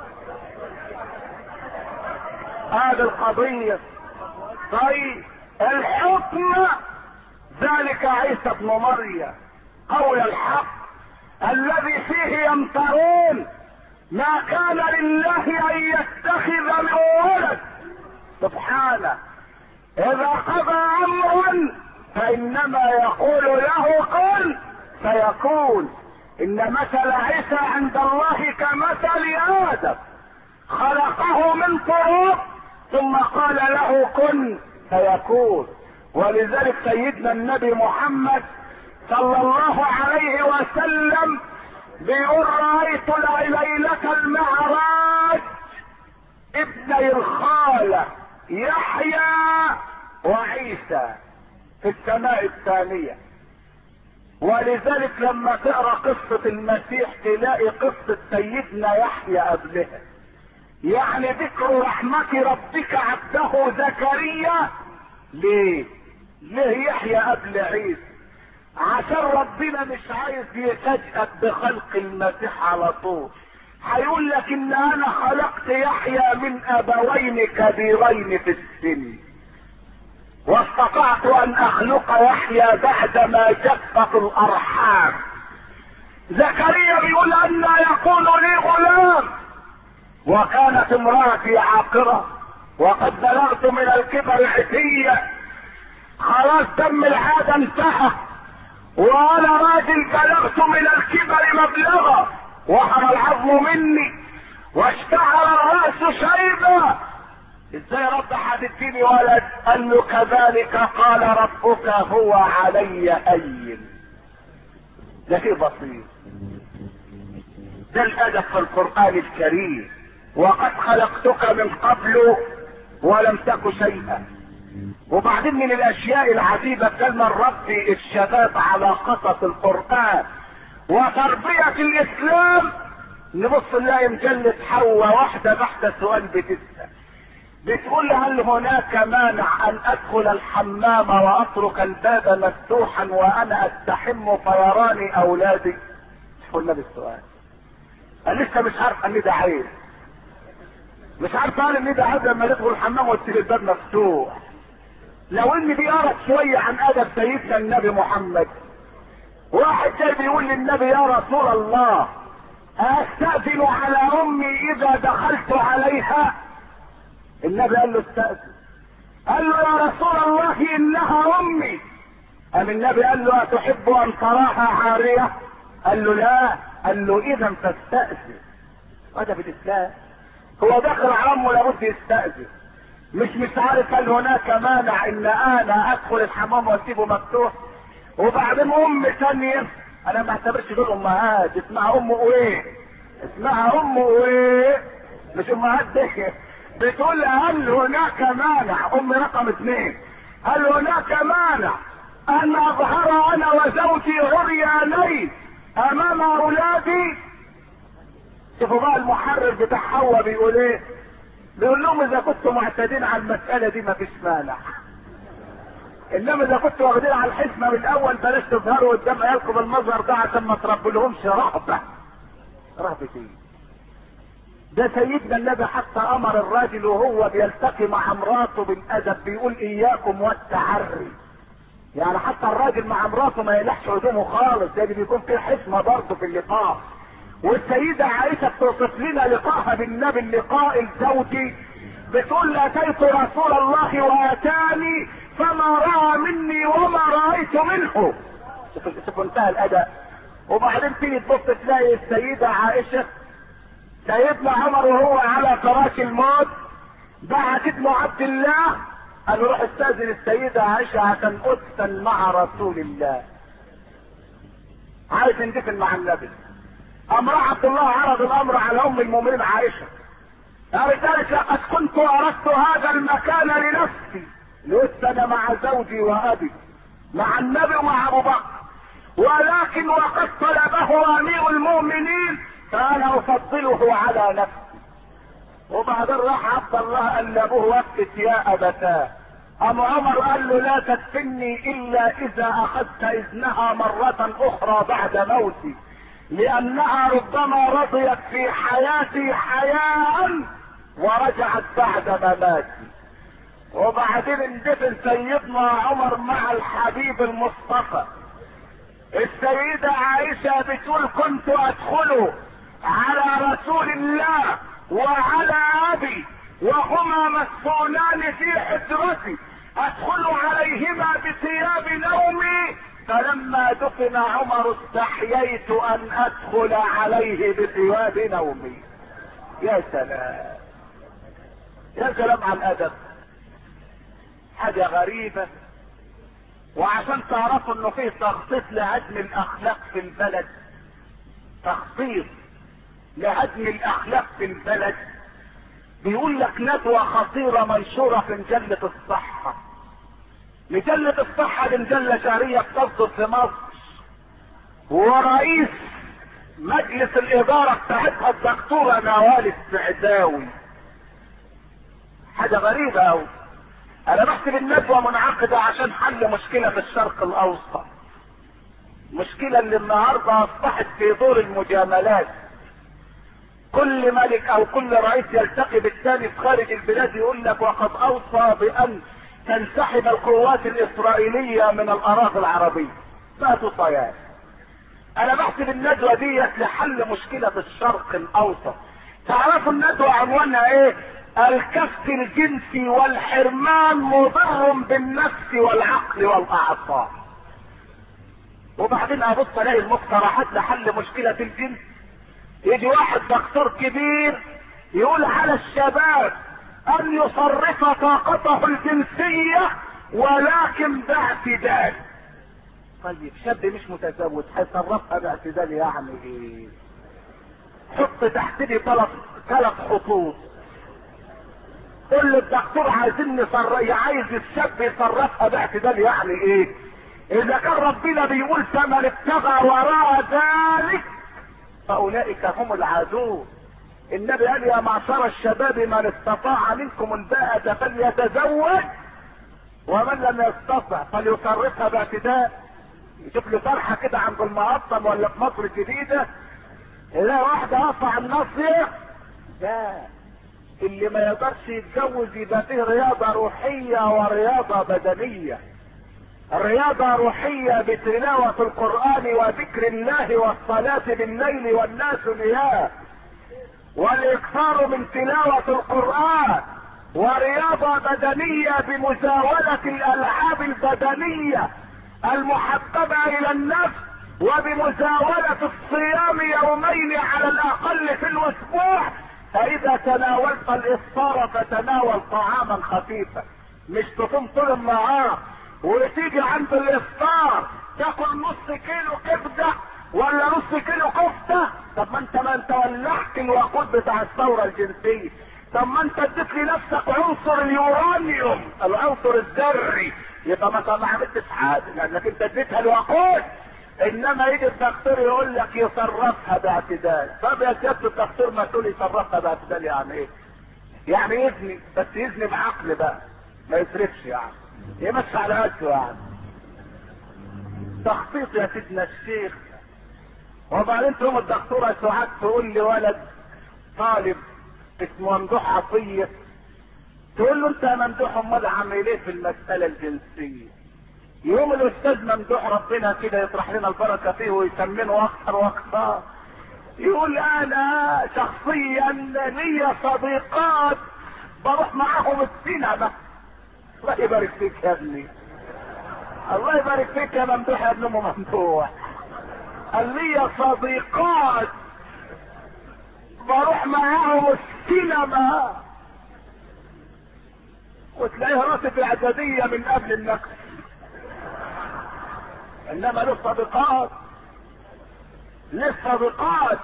هذه القضية طيب الحكم ذلك عيسى ابن مريم قول الحق الذي فيه يمترون ما كان لله ان يتخذ من ولد سبحانه اذا قضى امرا فانما يقول له كن فيكون ان مثل عيسى عند الله كمثل ادم خلقه من تراب ثم قال له كن فيكون ولذلك سيدنا النبي محمد صلى الله عليه وسلم بيقول رأيت ليلة المعراج ابني الخالة يحيى وعيسى في السماء الثانية ولذلك لما تقرا قصة المسيح تلاقي قصة سيدنا يحيى قبلها يعني ذكر رحمة ربك عبده زكريا ليه ليه يحيى قبل عيسى عشان ربنا مش عايز يفاجئك بخلق المسيح على طول هيقول لك ان انا خلقت يحيى من ابوين كبيرين في السن واستطعت ان اخلق يحيى بعدما جفت الارحام زكريا بيقول ان يكون لي غلام وكانت امرأتي عاقرة وقد بلغت من الكبر عتية خلاص دم العادة انتهى وانا راجل بلغت من الكبر مبلغا وحر العظم مني واشتعل الرأس شيبا ازاي رب هتديني ولد قال له كذلك قال ربك هو علي أين ده شيء بسيط ده الادب في القرآن الكريم وقد خلقتك من قبل ولم تك شيئا وبعدين من الاشياء العجيبة كلمة الرب الشباب على قصص القرآن وتربية الاسلام نبص نلاقي مجلة حواء واحدة تحت سؤال بتسأل بتقول هل هناك مانع ان ادخل الحمام واترك الباب مفتوحا وانا استحم فيراني اولادي قلنا بالسؤال قال لسه مش عارف ان ده عيب مش عارف قال ان ده عيب لما ندخل الحمام وتسيب الباب مفتوح لو ان دي قرت شوية عن ادب سيدنا النبي محمد واحد جاي بيقول للنبي يا رسول الله استأذن على امي اذا دخلت عليها النبي قال له استأذن قال له يا رسول الله انها امي قام النبي قال له اتحب ان تراها عارية قال له لا قال له اذا فاستأذن هذا في الاسلام هو داخل على امه لابد يستأذن مش مش عارف هل هناك مانع ان انا ادخل الحمام واسيبه مفتوح وبعدين ام ثانية انا ما اعتبرش دول امهات اسمها ام ايه اسمها ام ايه مش امهات دي بتقول هل هناك مانع ام رقم اثنين هل هناك مانع ان اظهر انا وزوجي عريانين امام اولادي شوفوا بقى المحرر بتاع حواء بيقول ايه بيقول لهم اذا كنتم معتادين على المسألة دي مفيش مانع انما اذا كنتوا واخدين على الحسمة من الاول بلاش تظهروا قدام عيالكم المظهر ده عشان ما تربلهمش رهبة رهبة ايه ده سيدنا النبي حتى امر الراجل وهو بيلتقي مع مراته بالادب بيقول اياكم والتعري يعني حتى الراجل مع مراته ما يلحش هدومه خالص لان بيكون في حسمه برضه في اللقاء والسيده عائشه بتوصف لنا لقاءها بالنبي اللقاء الزوجي بتقول اتيت رسول الله واتاني فما راى مني وما رايت منه شوف شوف انتهى الاداء وبعدين تيجي تبص تلاقي السيده عائشه سيدنا عمر وهو على فراش الموت بعت ابنه عبد الله قال روح استاذن السيدة عائشة عشان ادفن مع رسول الله عايز ندفن مع النبي امر عبد الله عرض الامر على ام المؤمنين عائشة لذلك لقد كنت اردت هذا المكان لنفسي لأدفن مع زوجي وابي مع النبي ومع ابو بكر ولكن وقد طلبه امير المؤمنين فانا افضله على نفسي وبعدين راح عبد الله قال لابوه وقت يا ابتاه ام عمر قال له لا تدفني الا اذا اخذت اذنها مرة اخرى بعد موتي لانها ربما رضيت في حياتي حياء ورجعت بعد مماتي وبعدين اندفن سيدنا عمر مع الحبيب المصطفى السيدة عائشة بتقول كنت ادخل على رسول الله وعلى ابي وهما مسؤولان في حجرتي ادخل عليهما بثياب نومي فلما دفن عمر استحييت ان ادخل عليه بثياب نومي يا سلام يا سلام على الادب حاجة غريبة وعشان تعرفوا انه فيه تخطيط لهدم الاخلاق في البلد تخطيط لهدم الاخلاق في البلد بيقول لك ندوة خطيرة منشورة في مجلة الصحة مجلة الصحة دي مجلة شهرية بتصدر في مصر ورئيس مجلس الإدارة بتاعتها الدكتورة نوال السعداوي حاجة غريبة أوي أنا بحسب الندوة منعقدة عشان حل مشكلة في الشرق الأوسط مشكلة اللي النهاردة أصبحت في دور المجاملات كل ملك او كل رئيس يلتقي بالثاني في خارج البلاد يقول لك وقد اوصى بان تنسحب القوات الاسرائيلية من الاراضي العربية ما تصيان انا بحسب الندوة ديت لحل مشكلة الشرق الاوسط تعرفوا الندوة عنوانها ايه الكف الجنسي والحرمان مضر بالنفس والعقل والاعصاب وبعدين ابص الاقي المقترحات لحل مشكلة الجنس يجي واحد دكتور كبير يقول على الشباب ان يصرف طاقته الجنسية ولكن باعتدال طيب شاب مش متزوج هيصرفها باعتدال يعني ايه حط تحت لي ثلاث ثلاث خطوط قول للدكتور عايزين نصر عايز الشاب يصرفها باعتدال يعني ايه اذا كان ربنا بيقول فمن ابتغى وراء ذلك فاولئك هم العادون النبي قال يا معشر الشباب من استطاع منكم الباءة فليتزوج ومن لم يستطع فليصرفها باعتداء يشوف له طرحه كده عند المقطم ولا في مصر الجديده يلاقي واحده واقفه على الناصيه ده اللي ما يقدرش يتجوز يبقى فيه رياضه روحيه ورياضه بدنيه رياضة روحية بتلاوة القرآن وذكر الله والصلاة بالليل والناس نياه والإكثار من تلاوة القرآن ورياضة بدنية بمزاولة الألعاب البدنية المحببة إلى النفس وبمزاولة الصيام يومين على الأقل في الأسبوع فإذا تناولت الإفطار فتناول طعاما خفيفا مش تصوم طول النهار وتيجي عند الافطار تاكل نص كيلو كبده ولا نص كيلو كفته طب ما انت ما انت ولعت الوقود بتاع الثوره الجنسيه طب ما انت اديت لنفسك عنصر اليورانيوم العنصر الذري يبقى ما طلع عملتش حاجه لانك انت اديتها الوقود انما يجي الدكتور يقول لك يصرفها باعتدال طب يا سياده الدكتور ما تقول يصرفها باعتدال يعني ايه يعني يزني بس يزني بعقل بقى ما يسرفش يعني يمشي على قده يعني تخطيط يا سيدنا الشيخ وبعدين تقوم الدكتورة سعاد تقول لي ولد طالب اسمه ممدوح عطية تقول له انت يا ممدوح امال عامل ايه في المسألة الجنسية يوم الاستاذ ممدوح ربنا كده يطرح لنا البركة فيه ويسمنه اكثر واكثر يقول انا شخصيا لي صديقات بروح معاهم السينما الله يبارك فيك يا ابني الله يبارك فيك يا ممدوح يا ابن ام ممدوح قال لي صديقات بروح معاهم السينما وتلاقيه راتب اعدادية من قبل النكس انما له صديقات له صديقات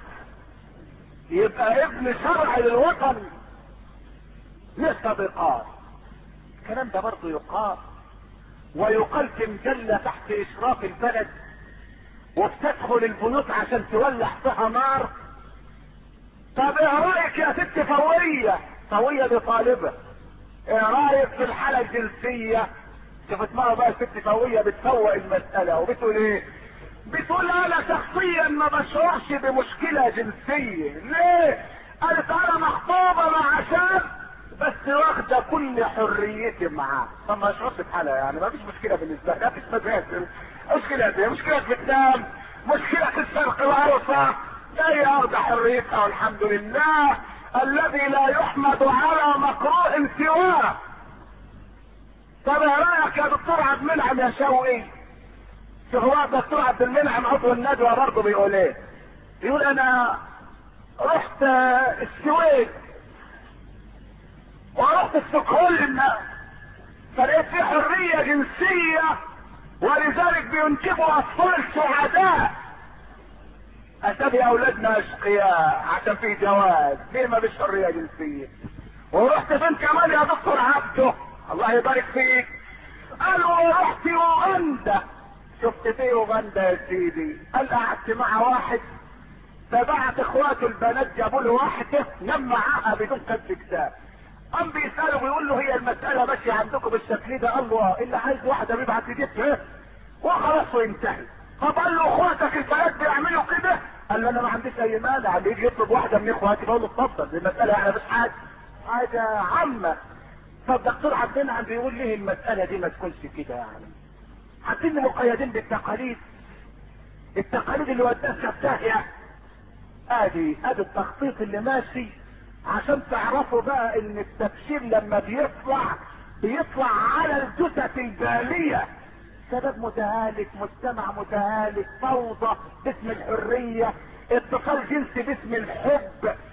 يبقى ابن شرع للوطن له صديقات الكلام ده برضه يقال ويقال في مجلة تحت اشراف البلد وبتدخل البيوت عشان تولع فيها نار طب ايه رايك يا ست فوية فوية دي طالبة ايه رايك في الحالة الجنسية شوف اسمها بقى ست فوية بتفوق المسألة وبتقول ايه بتقول انا شخصيا ما بشعرش بمشكلة جنسية ليه قالت انا مخطوبة مع شاب بس واخدة كل حريتي معاه طب ما اشعرش بحالها يعني ما فيش مشكلة بالنسبة لي ما فيش مشاكل مشكلة دي مشكلة بتنام مشكلة في السرق العروسة لا واخدة حريتها والحمد لله الذي لا يحمد على مكروه سواه طب يا رايك يا دكتور عبد المنعم يا شوقي شوف هو الدكتور عبد المنعم عضو الندوه برضه بيقول ايه؟ يقول انا رحت السويد ورحت ستوكهولم فلقيت في حريه جنسيه ولذلك بينجبوا اطفال سعداء اتبي اولادنا اشقياء عشان في جواز ليه ما فيش حريه جنسيه ورحت فين كمان يا دكتور عبده الله يبارك فيك قالوا رحت اوغندا شفت في اوغندا يا سيدي قال قعدت مع واحد فبعت اخواته البنات جابوا له واحده نام معاها بدون كتب كتاب قام بيساله بيقول له هي المساله ماشيه عندكم بالشكل ده قال له اللي عايز واحده بيبعت يجيبها وخلاص وينتهي طب قال له اخواتك البنات بيعملوا كده قال له انا ما عنديش اي مانع اللي يجي يطلب واحده من اخواتي بقول له اتفضل دي المساله يعني مش حاجه حاجه عامه فالدكتور عبد المنعم بيقول ليه المساله دي ما تكونش كده يعني عارفين مقيدين بالتقاليد التقاليد اللي ودتها في داهيه ادي ادي التخطيط اللي ماشي عشان تعرفوا بقى ان التبشير لما بيطلع بيطلع على الجثث الباليه شباب متهالك مجتمع متهالك فوضى باسم الحرية اتصال جنسي باسم الحب